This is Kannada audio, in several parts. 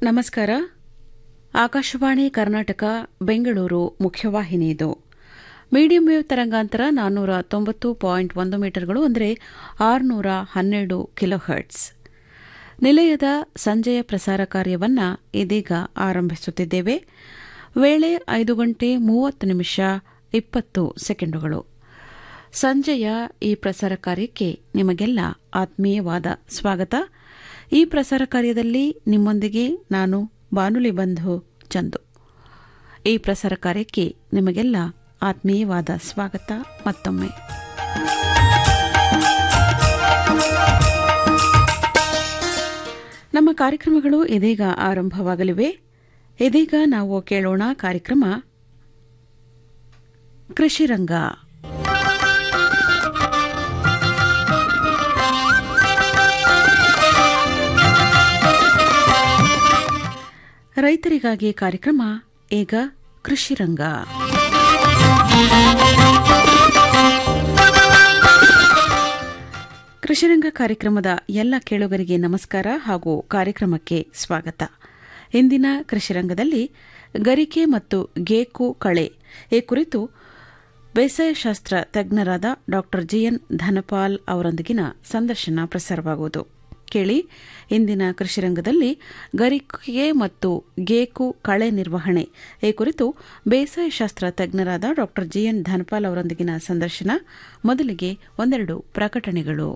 ನಮಸ್ಕಾರ ಆಕಾಶವಾಣಿ ಕರ್ನಾಟಕ ಬೆಂಗಳೂರು ಮುಖ್ಯವಾಹಿನಿ ಇದು ಮೀಡಿಯಂ ವೇವ್ ತರಂಗಾಂತರ ನಾನ್ನೂರ ತೊಂಬತ್ತು ಪಾಯಿಂಟ್ ಒಂದು ಮೀಟರ್ಗಳು ಅಂದರೆ ಆರುನೂರ ಹನ್ನೆರಡು ಕಿಲೋಹರ್ಟ್ಸ್ ನಿಲಯದ ಸಂಜೆಯ ಪ್ರಸಾರ ಕಾರ್ಯವನ್ನು ಇದೀಗ ಆರಂಭಿಸುತ್ತಿದ್ದೇವೆ ವೇಳೆ ಐದು ಗಂಟೆ ಮೂವತ್ತು ನಿಮಿಷ ಇಪ್ಪತ್ತು ಸೆಕೆಂಡುಗಳು ಸಂಜೆಯ ಈ ಪ್ರಸಾರ ಕಾರ್ಯಕ್ಕೆ ನಿಮಗೆಲ್ಲ ಆತ್ಮೀಯವಾದ ಸ್ವಾಗತ ಈ ಪ್ರಸಾರ ಕಾರ್ಯದಲ್ಲಿ ನಿಮ್ಮೊಂದಿಗೆ ನಾನು ಬಾನುಲಿ ಬಂಧು ಚಂದು ಈ ಪ್ರಸಾರ ಕಾರ್ಯಕ್ಕೆ ನಿಮಗೆಲ್ಲ ಆತ್ಮೀಯವಾದ ಸ್ವಾಗತ ಮತ್ತೊಮ್ಮೆ ನಮ್ಮ ಕಾರ್ಯಕ್ರಮಗಳು ಇದೀಗ ಆರಂಭವಾಗಲಿವೆ ಇದೀಗ ನಾವು ಕೇಳೋಣ ಕಾರ್ಯಕ್ರಮ ಕೃಷಿರಂಗ ರೈತರಿಗಾಗಿ ಕಾರ್ಯಕ್ರಮ ಈಗ ಕೃಷಿರಂಗ ಕೃಷಿರಂಗ ಕಾರ್ಯಕ್ರಮದ ಎಲ್ಲ ಕೇಳುಗರಿಗೆ ನಮಸ್ಕಾರ ಹಾಗೂ ಕಾರ್ಯಕ್ರಮಕ್ಕೆ ಸ್ವಾಗತ ಇಂದಿನ ಕೃಷಿರಂಗದಲ್ಲಿ ಗರಿಕೆ ಮತ್ತು ಗೇಕು ಕಳೆ ಈ ಕುರಿತು ಬೇಸಾಯಶಾಸ್ತ್ರ ತಜ್ಞರಾದ ಡಾ ಜಿಎನ್ ಧನಪಾಲ್ ಅವರೊಂದಿಗಿನ ಸಂದರ್ಶನ ಪ್ರಸಾರವಾಗುವುದು ಕೇಳಿ ಇಂದಿನ ಕೃಷಿರಂಗದಲ್ಲಿ ಗರಿಕೆ ಮತ್ತು ಗೇಕು ಕಳೆ ನಿರ್ವಹಣೆ ಈ ಕುರಿತು ಬೇಸಾಯಶಾಸ್ತ್ರ ತಜ್ಞರಾದ ಡಾ ಜಿಎನ್ ಧನಪಾಲ್ ಅವರೊಂದಿಗಿನ ಸಂದರ್ಶನ ಮೊದಲಿಗೆ ಒಂದೆರಡು ಪ್ರಕಟಣೆಗಳು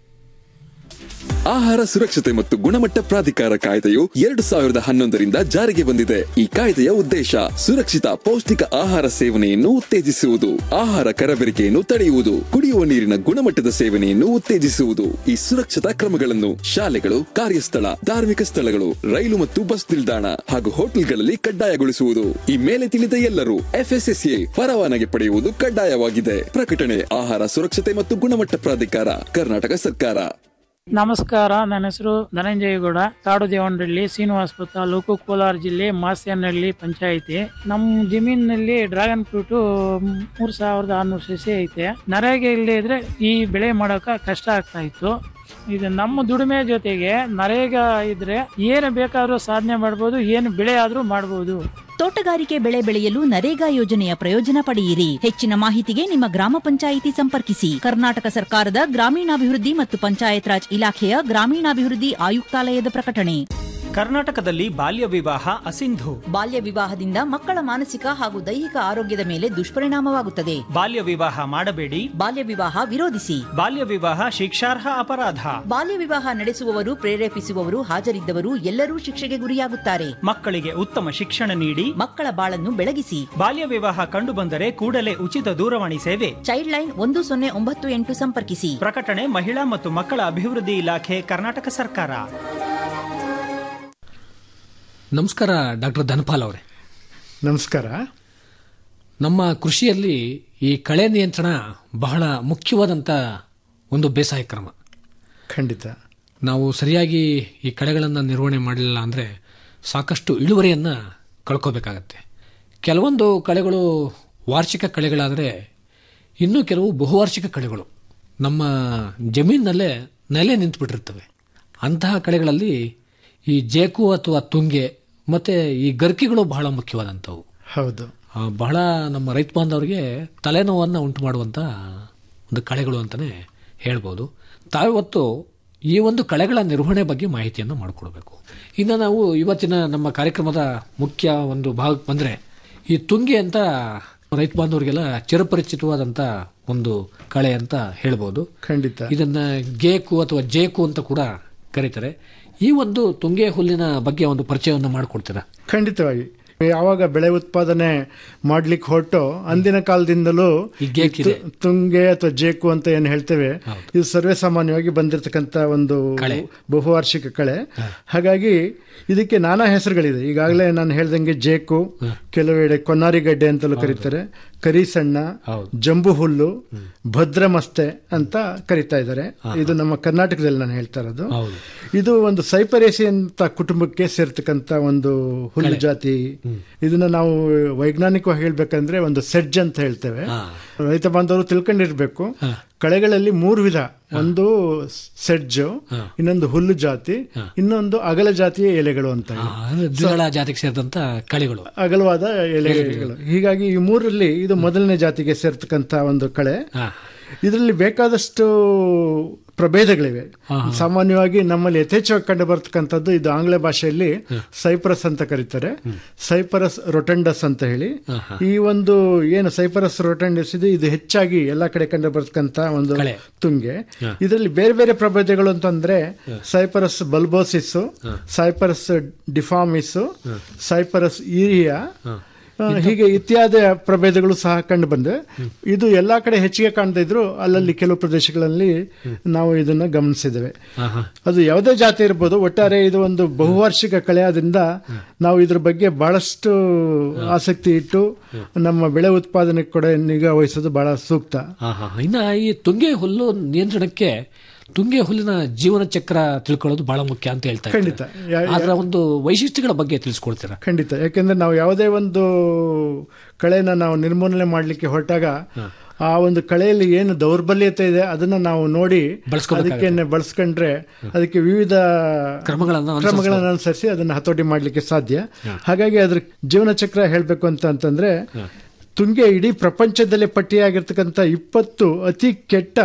ಆಹಾರ ಸುರಕ್ಷತೆ ಮತ್ತು ಗುಣಮಟ್ಟ ಪ್ರಾಧಿಕಾರ ಕಾಯ್ದೆಯು ಎರಡು ಸಾವಿರದ ಹನ್ನೊಂದರಿಂದ ಜಾರಿಗೆ ಬಂದಿದೆ ಈ ಕಾಯ್ದೆಯ ಉದ್ದೇಶ ಸುರಕ್ಷಿತ ಪೌಷ್ಟಿಕ ಆಹಾರ ಸೇವನೆಯನ್ನು ಉತ್ತೇಜಿಸುವುದು ಆಹಾರ ಕರಬೇರಿಕೆಯನ್ನು ತಡೆಯುವುದು ಕುಡಿಯುವ ನೀರಿನ ಗುಣಮಟ್ಟದ ಸೇವನೆಯನ್ನು ಉತ್ತೇಜಿಸುವುದು ಈ ಸುರಕ್ಷತಾ ಕ್ರಮಗಳನ್ನು ಶಾಲೆಗಳು ಕಾರ್ಯಸ್ಥಳ ಧಾರ್ಮಿಕ ಸ್ಥಳಗಳು ರೈಲು ಮತ್ತು ಬಸ್ ನಿಲ್ದಾಣ ಹಾಗೂ ಹೋಟೆಲ್ಗಳಲ್ಲಿ ಕಡ್ಡಾಯಗೊಳಿಸುವುದು ಈ ಮೇಲೆ ತಿಳಿದ ಎಲ್ಲರೂ ಎಫ್ಎಸ್ಎಸ್ಎ ಪರವಾನಗಿ ಪಡೆಯುವುದು ಕಡ್ಡಾಯವಾಗಿದೆ ಪ್ರಕಟಣೆ ಆಹಾರ ಸುರಕ್ಷತೆ ಮತ್ತು ಗುಣಮಟ್ಟ ಪ್ರಾಧಿಕಾರ ಕರ್ನಾಟಕ ಸರ್ಕಾರ ನಮಸ್ಕಾರ ನನ್ನ ಹೆಸರು ಧನಂಜಯಗೌಡ ಕಾಡು ದೇವನಹಳ್ಳಿ ಶ್ರೀನಿವಾಸಪುರ ತಾಲೂಕು ಕೋಲಾರ ಜಿಲ್ಲೆ ಮಾಸ್ಯನಹಳ್ಳಿ ಪಂಚಾಯಿತಿ ನಮ್ಮ ಜಮೀನಿನಲ್ಲಿ ಡ್ರ್ಯಾಗನ್ ಫ್ರೂಟ್ ಮೂರ್ ಸಾವಿರದ ಆರ್ನೂರು ಸಸಿ ಐತೆ ನರೇಗೆ ಇಲ್ಲದೆ ಇದ್ರೆ ಈ ಬೆಳೆ ಮಾಡೋಕ ಕಷ್ಟ ಆಗ್ತಾ ಇತ್ತು ಇದು ನಮ್ಮ ದುಡಿಮೆ ಜೊತೆಗೆ ನರೇಗ ಇದ್ರೆ ಏನು ಬೇಕಾದ್ರೂ ಸಾಧನೆ ಮಾಡ್ಬೋದು ಏನು ಬೆಳೆ ಆದ್ರೂ ಮಾಡ್ಬೋದು ತೋಟಗಾರಿಕೆ ಬೆಳೆ ಬೆಳೆಯಲು ನರೇಗಾ ಯೋಜನೆಯ ಪ್ರಯೋಜನ ಪಡೆಯಿರಿ ಹೆಚ್ಚಿನ ಮಾಹಿತಿಗೆ ನಿಮ್ಮ ಗ್ರಾಮ ಪಂಚಾಯಿತಿ ಸಂಪರ್ಕಿಸಿ ಕರ್ನಾಟಕ ಸರ್ಕಾರದ ಗ್ರಾಮೀಣಾಭಿವೃದ್ಧಿ ಮತ್ತು ಪಂಚಾಯತ್ ರಾಜ್ ಇಲಾಖೆಯ ಗ್ರಾಮೀಣಾಭಿವೃದ್ಧಿ ಆಯುಕ್ತಾಲಯದ ಪ್ರಕಟಣೆ ಕರ್ನಾಟಕದಲ್ಲಿ ಬಾಲ್ಯ ವಿವಾಹ ಅಸಿಂಧು ಬಾಲ್ಯ ವಿವಾಹದಿಂದ ಮಕ್ಕಳ ಮಾನಸಿಕ ಹಾಗೂ ದೈಹಿಕ ಆರೋಗ್ಯದ ಮೇಲೆ ದುಷ್ಪರಿಣಾಮವಾಗುತ್ತದೆ ಬಾಲ್ಯ ವಿವಾಹ ಮಾಡಬೇಡಿ ಬಾಲ್ಯ ವಿವಾಹ ವಿರೋಧಿಸಿ ಬಾಲ್ಯ ವಿವಾಹ ಶಿಕ್ಷಾರ್ಹ ಅಪರಾಧ ಬಾಲ್ಯ ವಿವಾಹ ನಡೆಸುವವರು ಪ್ರೇರೇಪಿಸುವವರು ಹಾಜರಿದ್ದವರು ಎಲ್ಲರೂ ಶಿಕ್ಷೆಗೆ ಗುರಿಯಾಗುತ್ತಾರೆ ಮಕ್ಕಳಿಗೆ ಉತ್ತಮ ಶಿಕ್ಷಣ ನೀಡಿ ಮಕ್ಕಳ ಬಾಳನ್ನು ಬೆಳಗಿಸಿ ಬಾಲ್ಯ ವಿವಾಹ ಕಂಡುಬಂದರೆ ಕೂಡಲೇ ಉಚಿತ ದೂರವಾಣಿ ಸೇವೆ ಚೈಲ್ಡ್ ಲೈನ್ ಒಂದು ಸೊನ್ನೆ ಒಂಬತ್ತು ಎಂಟು ಸಂಪರ್ಕಿಸಿ ಪ್ರಕಟಣೆ ಮಹಿಳಾ ಮತ್ತು ಮಕ್ಕಳ ಅಭಿವೃದ್ಧಿ ಇಲಾಖೆ ಕರ್ನಾಟಕ ಸರ್ಕಾರ ನಮಸ್ಕಾರ ಡಾಕ್ಟರ್ ಧನಪಾಲ್ ಅವರೇ ನಮಸ್ಕಾರ ನಮ್ಮ ಕೃಷಿಯಲ್ಲಿ ಈ ಕಳೆ ನಿಯಂತ್ರಣ ಬಹಳ ಮುಖ್ಯವಾದಂಥ ಒಂದು ಬೇಸಾಯ ಕ್ರಮ ಖಂಡಿತ ನಾವು ಸರಿಯಾಗಿ ಈ ಕಳೆಗಳನ್ನು ನಿರ್ವಹಣೆ ಮಾಡಲಿಲ್ಲ ಅಂದರೆ ಸಾಕಷ್ಟು ಇಳುವರಿಯನ್ನು ಕಳ್ಕೋಬೇಕಾಗತ್ತೆ ಕೆಲವೊಂದು ಕಳೆಗಳು ವಾರ್ಷಿಕ ಕಳೆಗಳಾದರೆ ಇನ್ನೂ ಕೆಲವು ಬಹುವಾರ್ಷಿಕ ಕಳೆಗಳು ನಮ್ಮ ಜಮೀನಿನಲ್ಲೇ ನೆಲೆ ನಿಂತುಬಿಟ್ಟಿರ್ತವೆ ಅಂತಹ ಕಳೆಗಳಲ್ಲಿ ಈ ಜೇಕು ಅಥವಾ ತುಂಗೆ ಮತ್ತು ಈ ಗರ್ಕಿಗಳು ಬಹಳ ಮುಖ್ಯವಾದಂಥವು ಹೌದು ಆ, ಬಹಳ ನಮ್ಮ ರೈತ ಬಾಂಧವರಿಗೆ ತಲೆನೋವನ್ನು ಉಂಟು ಮಾಡುವಂಥ ಒಂದು ಕಳೆಗಳು ಅಂತಲೇ ಹೇಳ್ಬೋದು ತಾವಿವತ್ತು ಈ ಒಂದು ಕಳೆಗಳ ನಿರ್ವಹಣೆ ಬಗ್ಗೆ ಮಾಹಿತಿಯನ್ನು ಮಾಡಿಕೊಡ್ಬೇಕು ಇನ್ನು ನಾವು ಇವತ್ತಿನ ನಮ್ಮ ಕಾರ್ಯಕ್ರಮದ ಮುಖ್ಯ ಒಂದು ಭಾಗಕ್ಕೆ ಬಂದರೆ ಈ ತುಂಗೆ ಅಂತ ರೈತ ಬಾಂಧವರಿಗೆಲ್ಲ ಚಿರಪರಿಚಿತವಾದಂಥ ಒಂದು ಕಳೆ ಅಂತ ಹೇಳ್ಬೋದು ಖಂಡಿತ ಇದನ್ನ ಗೇಕು ಅಥವಾ ಜೇಕು ಅಂತ ಕೂಡ ಕರೀತಾರೆ ಈ ಒಂದು ತುಂಗೆ ಹುಲ್ಲಿನ ಬಗ್ಗೆ ಒಂದು ಪರಿಚಯವನ್ನು ಮಾಡಿಕೊಡ್ತೀರಾ ಖಂಡಿತವಾಗಿ ಯಾವಾಗ ಬೆಳೆ ಉತ್ಪಾದನೆ ಮಾಡ್ಲಿಕ್ಕೆ ಹೊರಟು ಅಂದಿನ ಕಾಲದಿಂದಲೂ ಈ ಗೇಕಿದೆ. ತು- ತುಂಗೆ ಅಥವಾ ಜೇಕು ಅಂತ ಏನ್ ಹೇಳ್ತೇವೆ ಇದು ಸರ್ವೇ ಸಾಮಾನ್ಯವಾಗಿ ಬಂದಿರತಕ್ಕಂತ ಒಂದು ಕಳೆ. ಬಹುವಾರ್ಷಿಕ ಕಳೆ ಹಾಗಾಗಿ ಇದಕ್ಕೆ ನಾನಾ ಹೆಸರುಗಳಿದೆ ಈಗಾಗಲೇ ನಾನು ಹೇಳ್ದಂಗೆ ಜೇಕು ಕೆಲವೆಡೆ ಕೊನ್ನಾರಿಗಡ್ಡೆ ಅಂತಲೂ ಕರೀತಾರೆ ಕರಿಸಣ್ಣ ಹೌದು. ಜಂಬು ಹುಲ್ಲು ಭದ್ರಮಸ್ತೆ ಅಂತ ಕರೀತಾ ಇದ್ದಾರೆ ಇದು ನಮ್ಮ ಕರ್ನಾಟಕದಲ್ಲಿ ನಾನು ಹೇಳ್ತಾ ಇರೋದು ಹೌದು. ಇದು ಒಂದು ಸೈಪರೇಸಿ ಅಂತ ಕುಟುಂಬಕ್ಕೆ ಸೇರ್ತಕ್ಕಂತ ಒಂದು ಹುಲ್ಲು ಜಾತಿ ಇದನ್ನ ನಾವು ವೈಜ್ಞಾನಿಕವಾಗಿ ಹೇಳ್ಬೇಕಂದ್ರೆ ಒಂದು ಸೆಡ್ಜ್ ಅಂತ ಹೇಳ್ತೇವೆ ರೈತ ಬಾಂಧವರು ತಿಳ್ಕೊಂಡಿರ್ಬೇಕು ಕಳೆಗಳಲ್ಲಿ ಮೂರು ವಿಧ ಒಂದು ಸೆಡ್ಜು ಇನ್ನೊಂದು ಹುಲ್ಲು ಜಾತಿ ಇನ್ನೊಂದು ಅಗಲ ಜಾತಿಯ ಎಲೆಗಳು ಅಂತ ಆ, ಅಂದ್ರೆ ದ್ವಿದಳ ಜಾತಿಗೆ ಸೇರಿದಂತ ಕಳೆಗಳು ಅಗಲವಾದ ಎಲೆಗಳು ಹೀಗಾಗಿ ಈ ಮೂರರಲ್ಲಿ ಇದು ಮೊದಲನೇ ಜಾತಿಗೆ ಸೇರ್ತಕ್ಕಂತ ಒಂದು ಕಳೆ ಇದರಲ್ಲಿ ಬೇಕಾದಷ್ಟು ಪ್ರಭೇದಗಳಿವೆ ಸಾಮಾನ್ಯವಾಗಿ ನಮ್ಮಲ್ಲಿ ಯಥೇಚ್ಛವಾಗಿ ಕಂಡು ಬರ್ತಕ್ಕಂಥದ್ದು ಇದು ಆಂಗ್ಲ ಭಾಷೆಯಲ್ಲಿ ಸೈಪ್ರಸ್ ಅಂತ ಕರೀತಾರೆ ಸೈಪರಸ್ ರೊಟೆಂಡಸ್ ಅಂತ ಹೇಳಿ ಈ ಒಂದು ಏನು ಸೈಪರಸ್ ರೊಟೆಂಡಸ್ ಇದೆ ಇದು ಹೆಚ್ಚಾಗಿ ಎಲ್ಲಾ ಕಡೆ ಕಂಡು ಬರ್ತಕ್ಕಂಥ ಒಂದು ಕಳೆ. ತುಂಗೆ ಇದರಲ್ಲಿ ಬೇರೆ ಬೇರೆ ಪ್ರಭೇದಗಳು ಅಂತಂದ್ರೆ ಸೈಪರಸ್ ಬಲ್ಬೋಸಿಸ್ ಸೈಪರಸ್ ಡಿಫಾಮಿಸ್ ಸೈಪರಸ್ ಈರಿಯಾ ಆ, ಹೀಗೆ ಇತ್ಯಾದಿ ಪ್ರಭೇದಗಳು ಸಹ ಕಂಡು ಬಂದೆ ಇದು ಎಲ್ಲಾ ಕಡೆ ಹೆಚ್ಚಿಗೆ ಕಾಣ್ತಾ ಇದ್ರು ಅಲ್ಲಲ್ಲಿ ಕೆಲವು ಪ್ರದೇಶಗಳಲ್ಲಿ ನಾವು ಇದನ್ನ ಗಮನಿಸಿದ್ದೇವೆ ಅದು ಯಾವುದೇ ಜಾತಿ ಇರ್ಬೋದು ಒಟ್ಟಾರೆ ಇದು ಒಂದು ಬಹುವಾರ್ಷಿಕ ಕಳೆ ಆದ್ರಿಂದ ನಾವು ಇದ್ರ ಬಗ್ಗೆ ಬಹಳಷ್ಟು ಆಸಕ್ತಿ ಇಟ್ಟು ನಮ್ಮ ಬೆಳೆ ಉತ್ಪಾದನೆ ಕೂಡ ನಿಗಾ ವಹಿಸೋದು ಬಹಳ ಸೂಕ್ತ ಹಾ, ಹಾ. ಇನ್ನ ಈ ತುಂಗೆ ಹುಲ್ಲು ನಿಯಂತ್ರಣಕ್ಕೆ ತುಂಗೆ ಹುಲ್ಲಿನ ಜೀವನ ಚಕ್ರ ತಿಳ್ಕೊಳ್ಳೋದು ಬಹಳ ಮುಖ್ಯ ಅಂತ ಹೇಳ್ತಾ ಇದ್ದಾರೆ. ಖಂಡಿತ. ಯಾ- ಯಾ- ಅದರ ಒಂದು ವೈಶಿಷ್ಟ್ಯಗಳ ಬಗ್ಗೆ ತಿಳಿಸ್ಕೊಡ್ತೀರಾ ಖಂಡಿತ ಯಾಕೆಂದ್ರೆ ನಾವು ಯಾವುದೇ ಒಂದು ಕಳೆನ ನಾವು ನಿರ್ಮೂಲನೆ ಮಾಡಲಿಕ್ಕೆ ಹೊರಟಾಗ ಆ ಒಂದು ಕಳೆಯಲ್ಲಿ ಏನು ದೌರ್ಬಲ್ಯತೆ ಇದೆ ಅದನ್ನ ನಾವು ನೋಡಿ ಬಳಸ್ಕೋಬೇಕಾಗತ್ತೆ. ಅದಕ್ಕೆ ಬಳಸ್ಕೊಂಡ್ರೆ ಅದಕ್ಕೆ ವಿವಿಧ ಕ್ರಮಗಳನ್ನ ಅನುಸರಿಸ್ಬೋದು. ಕ್ರಮಗಳನ್ನು ಅನುಸರಿಸಿ ಅದನ್ನ ಹತೋಟಿ ಮಾಡಲಿಕ್ಕೆ ಸಾಧ್ಯ ಹಾಗಾಗಿ ಅದ್ರ ಜೀವನ ಚಕ್ರ ಹೇಳ್ಬೇಕು ಅಂತ ಅಂತಂದ್ರೆ ತುಂಗೆ ಇಡೀ ಪ್ರಪಂಚದಲ್ಲೇ ಪಟ್ಟಿಯಾಗಿರ್ತಕ್ಕಂಥ ಇಪ್ಪತ್ತು ಅತಿ ಕೆಟ್ಟ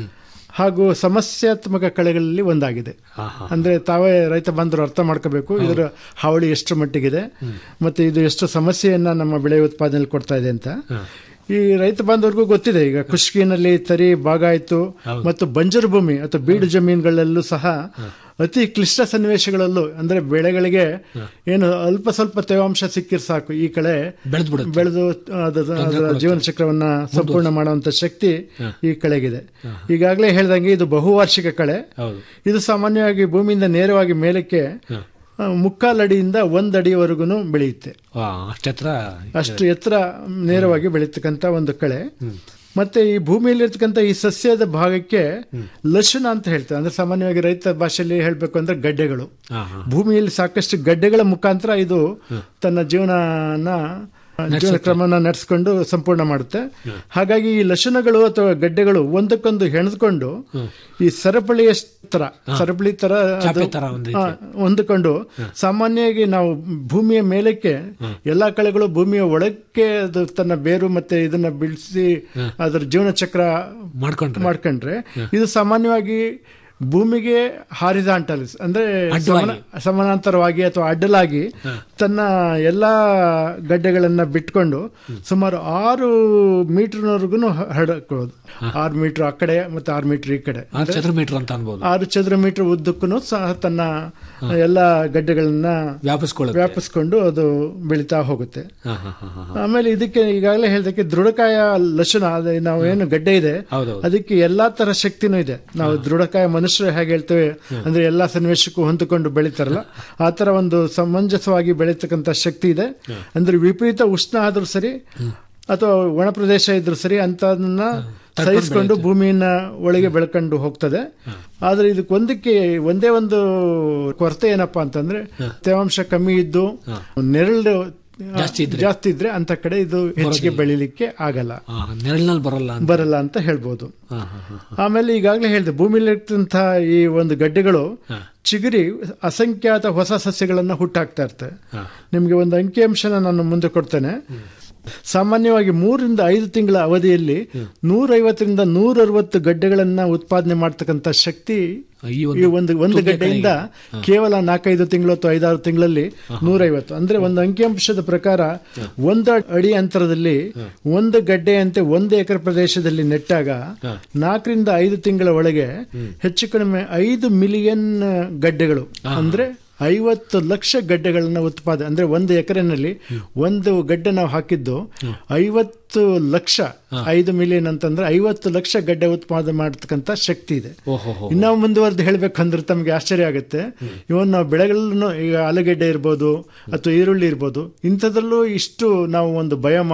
ಹಾಗೂ ಸಮಸ್ಯಾತ್ಮಕ ಕಳೆಗಳಲ್ಲಿ ಒಂದಾಗಿದೆ ಅಂದ್ರೆ ತಾವೇ ರೈತ ಬಾಂಧವರು ಅರ್ಥ ಮಾಡ್ಕೋಬೇಕು ಇದರ ಹಾವಳಿ ಎಷ್ಟು ಮಟ್ಟಿಗಿದೆ ಮತ್ತೆ ಇದು ಎಷ್ಟು ಸಮಸ್ಯೆಯನ್ನ ನಮ್ಮ ಬೆಳೆ ಉತ್ಪಾದನೆಯಲ್ಲಿ ಕೊಡ್ತಾ ಇದೆ ಅಂತ ಈ ರೈತ ಬಾಂಧವರಿಗೂ ಗೊತ್ತಿದೆ ಈಗ ಖುಷ್ಕಿನಲ್ಲಿ ತರಿ ಬಾಗಾಯ್ತು ಮತ್ತು ಬಂಜರು ಭೂಮಿ ಅಥವಾ ಬೀಡು ಜಮೀನುಗಳಲ್ಲೂ ಸಹ ಅತಿ ಕ್ಲಿಷ್ಟ ಸನ್ನಿವೇಶಗಳಲ್ಲೂ ಅಂದ್ರೆ ಬೆಳೆಗಳಿಗೆ ಏನು ಅಲ್ಪ ಸ್ವಲ್ಪ ತೇವಾಂಶ ಸಿಕ್ಕಿರ್ ಸಾಕು ಈ ಕಳೆ ಬೆಳೆದ್ಬಿಡುತ್ತೆ. ಬೆಳೆದು ಅದರ ಅದರ ಜೀವನ ಚಕ್ರವನ್ನ ಸಂಪೂರ್ಣ ಮಾಡುವಂತ ಶಕ್ತಿ ಈ ಕಳೆಗಿದೆ ಈಗಾಗಲೇ ಹೇಳ್ದಂಗೆ ಇದು ಬಹುವಾರ್ಷಿಕ ಕಳೆ ಹೌದು ಇದು ಸಾಮಾನ್ಯವಾಗಿ ಭೂಮಿಯಿಂದ ನೇರವಾಗಿ ಮೇಲಕ್ಕೆ ಆ, ಮುಕ್ಕಾಲಡಿಯಿಂದ ಒಂದ್ ಅಡಿಯವರೆಗೂ ಬೆಳೆಯುತ್ತೆ ವಾ, ಅಷ್ಟೆತ್ರ ಅಷ್ಟು ಎತ್ತರ ನೇರವಾಗಿ ಬೆಳೀತಕ್ಕಂಥ ಒಂದು ಕಳೆ ಮತ್ತೆ ಈ ಭೂಮಿಯಲ್ಲಿರ್ತಕ್ಕಂಥ ಈ ಸಸ್ಯದ ಭಾಗಕ್ಕೆ ಲಶುನ ಅಂತ ಹೇಳ್ತಾರೆ ಅಂದ್ರೆ ಸಾಮಾನ್ಯವಾಗಿ ರೈತ ಭಾಷೆಯಲ್ಲಿ ಹೇಳ್ಬೇಕು ಅಂದ್ರೆ ಗಡ್ಡೆಗಳು ಹಾ, ಹಾ. ಭೂಮಿಯಲ್ಲಿ ಸಾಕಷ್ಟು ಗಡ್ಡೆಗಳ ಮುಖಾಂತರ ಇದು ತನ್ನ ಜೀವನನ ಜೀವನ ಕ್ರಮನ ನಡೆಸ್ಕೊಂಡು ಸಂಪೂರ್ಣ ಮಾಡುತ್ತೆ ಹಾಗಾಗಿ ಈ ಲಕ್ಷಣಗಳು ಅಥವಾ ಗಡ್ಡೆಗಳು ಒಂದಕ್ಕೊಂದು ಹೆಣೆದುಕೊಂಡು ಈ ಸರಪಳಿಯ ತರ ಸರಪಳಿ ತರ ಅದು, ಚಾಪೆ ತರ ಒಂದು ರೀತಿ. ಆ, ಹೊಂದಿಕೊಂಡು ಸಾಮಾನ್ಯವಾಗಿ ನಾವು ಭೂಮಿಯ ಮೇಲಕ್ಕೆ ಎಲ್ಲಾ ಕಳೆಗಳು ಭೂಮಿಯ ಒಳಕ್ಕೆ ಅದು ತನ್ನ ಬೇರು ಮತ್ತೆ ಇದನ್ನ ಬಿಡಿಸಿ ಅದರ ಜೀವನ ಚಕ್ರ ಮಾಡ್ಕೊಂಡ್ರೆ ಮಾಡ್ಕೊಂಡ್ರೆ ಇದು ಸಾಮಾನ್ಯವಾಗಿ ಭೂಮಿಗೆ ಹಾರಿದಾಂಟಲ್ ಅಂದ್ರೆ ಅಡ್ಡವಾಗಿ. ಸಮಾನ- ಸಮಾನಾಂತರವಾಗಿ ಅಥವಾ ಅಡ್ಡಲಾಗಿ ತನ್ನ ಎಲ್ಲಾ ಗಡ್ಡೆಗಳನ್ನ ಬಿಟ್ಕೊಂಡು ಸುಮಾರು ಆರು ಮೀಟರ್ನವರೆಗೂ ಹರಡ್ಕೊಳ್ಳೋದು ಆರು ಮೀಟರ್ ಆ ಕಡೆ ಮತ್ತೆ ಆರು ಮೀಟರ್ ಈ ಕಡೆ ಆರು ಚದುರ ಮೀಟರ್ ಅಂತ ಅನ್ಬೋದು ಆರು ಚದುರ ಮೀಟರ್ ಉದ್ದಕ್ಕೂ ಸಹ ತನ್ನ ಎಲ್ಲಾ ಗಡ್ಡೆಗಳನ್ನ ವ್ಯಾಪಿಸ್ಕೊಳ್ಳುತ್ತೆ ವ್ಯಾಪಿಸ್ಕೊಂಡು ಅದು ಬೆಳೀತಾ ಹೋಗುತ್ತೆ ಹಾ, ಹಾ, ಹಾ, ಹಾ. ಆಮೇಲೆ ಇದಕ್ಕೆ ಈಗಾಗಲೇ ಹೇಳ್ದಕ್ಕೆ ದೃಢಕಾಯ ಲಕ್ಷಣ ಅದೇ ನಾವು ಏನು ಗಡ್ಡೆ ಇದೆ ಹೌದೌದು. ಅದಕ್ಕೆ ಎಲ್ಲಾ ತರ ಶಕ್ತಿನೂ ಇದೆ ನಾವು ದೃಢಕಾಯ ಮನುಷ್ಯರು ಹೇಗೆ ಹೇಳ್ತೇವೆ ಅಂದ್ರೆ ಎಲ್ಲಾ ಸನ್ನಿವೇಶಕ್ಕೂ ಹೊಂದಿಕೊಂಡು ಬೆಳೀತಾರಲ್ಲ ಆ ತರ ಒಂದು ಸಮಂಜಸವಾಗಿ ಬೆಳೀತಕ್ಕಂತ ಶಕ್ತಿ ಇದೆ ಅಂದ್ರೆ ವಿಪರೀತ ಉಷ್ಣ ಆದ್ರೂ ಸರಿ ಅಥವಾ ಒಣ ಪ್ರದೇಶ ಇದ್ರೂ ಸರಿ ಅಂತದನ್ನ ಸಹಿಸಿಕೊಂಡು ಭೂಮಿಯನ್ನ ಒಳಗೆ ಬೆಳ್ಕೊಂಡು ಹೋಗ್ತದೆ ಆದ್ರೆ ಇದಕ್ಕೊಂದಕ್ಕೆ ಒಂದೇ ಒಂದು ಕೊರತೆ ಏನಪ್ಪಾ ಅಂತಂದ್ರೆ ತೇವಾಂಶ ಕಮ್ಮಿ ಇದ್ದು ನೆರಳು ಜಾಸ್ತಿ ಇದ್ರೆ. ಜಾಸ್ತಿ ಇದ್ರೆ ಅಂತ ಕಡೆ ಇದು ಹೆಚ್ಚಿಗೆ ಬೆಳಿಲಿಕ್ಕೆ ಆಗಲ್ಲ ಹಾ, ನೆರಳಿನಲ್ಲಿ ಬರಲ್ಲ ಅಂತ ಬರಲ್ಲ ಅಂತ ಹೇಳ್ಬೋದು ಹಾ, ಹಾ, ಹಾ. ಆಮೇಲೆ ಈಗಾಗಲೇ ಹೇಳಿದೆ ಭೂಮಿಯಲ್ಲಿರ್ತಂತಹ ಈ ಒಂದು ಗಡ್ಡೆಗಳು ಚಿಗುರಿ ಅಸಂಖ್ಯಾತ ಹೊಸ ಸಸ್ಯಗಳನ್ನ ಹುಟ್ಟಾಕ್ತಾ ಇರ್ತವೆ ನಿಮಗೆ ಒಂದು ಅಂಕಿಅಂಶನ ನಾನು ಮುಂದೆ ಕೊಡ್ತೇನೆ ಸಾಮಾನ್ಯವಾಗಿ ಮೂರರಿಂದ ಐದು ತಿಂಗಳ ಅವಧಿಯಲ್ಲಿ ನೂರೈವತ್ತರಿಂದ ನೂರ ಅರವತ್ತು ಗಡ್ಡೆಗಳನ್ನ ಉತ್ಪಾದನೆ ಮಾಡ್ತಕ್ಕಂಥ ಶಕ್ತಿ ಈ ಈ ಒಂದು ಒಂದು ಒಂದು ಗಡ್ಡೆಯಿಂದ ಕೇವಲ ನಾಲ್ಕೈದು ತಿಂಗಳು ಅಥವಾ ಐದಾರು ತಿಂಗಳಲ್ಲಿ ನೂರೈವತ್ತು ಅಂದ್ರೆ ಒಂದು ಅಂಕಿಅಂಶದ ಪ್ರಕಾರ ಒಂದು ಅಡಿ ಅಂತರದಲ್ಲಿ ಒಂದು ಗಡ್ಡೆಯಂತೆ ಒಂದು ಎಕರೆ ಪ್ರದೇಶದಲ್ಲಿ ನೆಟ್ಟಾಗ ನಾಲ್ಕರಿಂದ ಐದು ತಿಂಗಳ ಒಳಗೆ ಹೆಚ್ಚು ಕಡಿಮೆ ಐದು ಮಿಲಿಯನ್ ಗಡ್ಡೆಗಳು ಅಂದ್ರೆ ಐವತ್ತು ಲಕ್ಷ ಗಡ್ಡೆಗಳನ್ನ ಉತ್ಪಾದನೆ ಅಂದ್ರೆ ಒಂದು ಎಕರೆನಲ್ಲಿ ಒಂದು ಗಡ್ಡೆ ನಾವು ಹಾಕಿದ್ದು ಐವತ್ತು ಲಕ್ಷ ಐದು ಮಿಲಿಯನ್ ಅಂತಂದ್ರೆ ಐವತ್ತು ಲಕ್ಷ ಗಡ್ಡೆ ಉತ್ಪಾದನೆ ಮಾಡತಕ್ಕಂತ ಶಕ್ತಿ ಇದೆ ಓಹೋ ಇನ್ನೂ ಮುಂದುವರೆದು ಹೇಳ್ಬೇಕಂದ್ರೆ ತಮಗೆ ಆಶ್ಚರ್ಯ ಆಗುತ್ತೆ ಇವನ್ ನಾವು ಬೆಳೆಗಳನ್ನು ಈಗ ಆಲೂಗೆಡ್ಡೆ ಇರ್ಬೋದು ಅಥವಾ ಈರುಳ್ಳಿ ಇರ್ಬೋದು ಇಂಥದ್ರಲ್ಲೂ ಇಷ್ಟು ನಾವು ಒಂದು ಬಯೋಮಾಸ್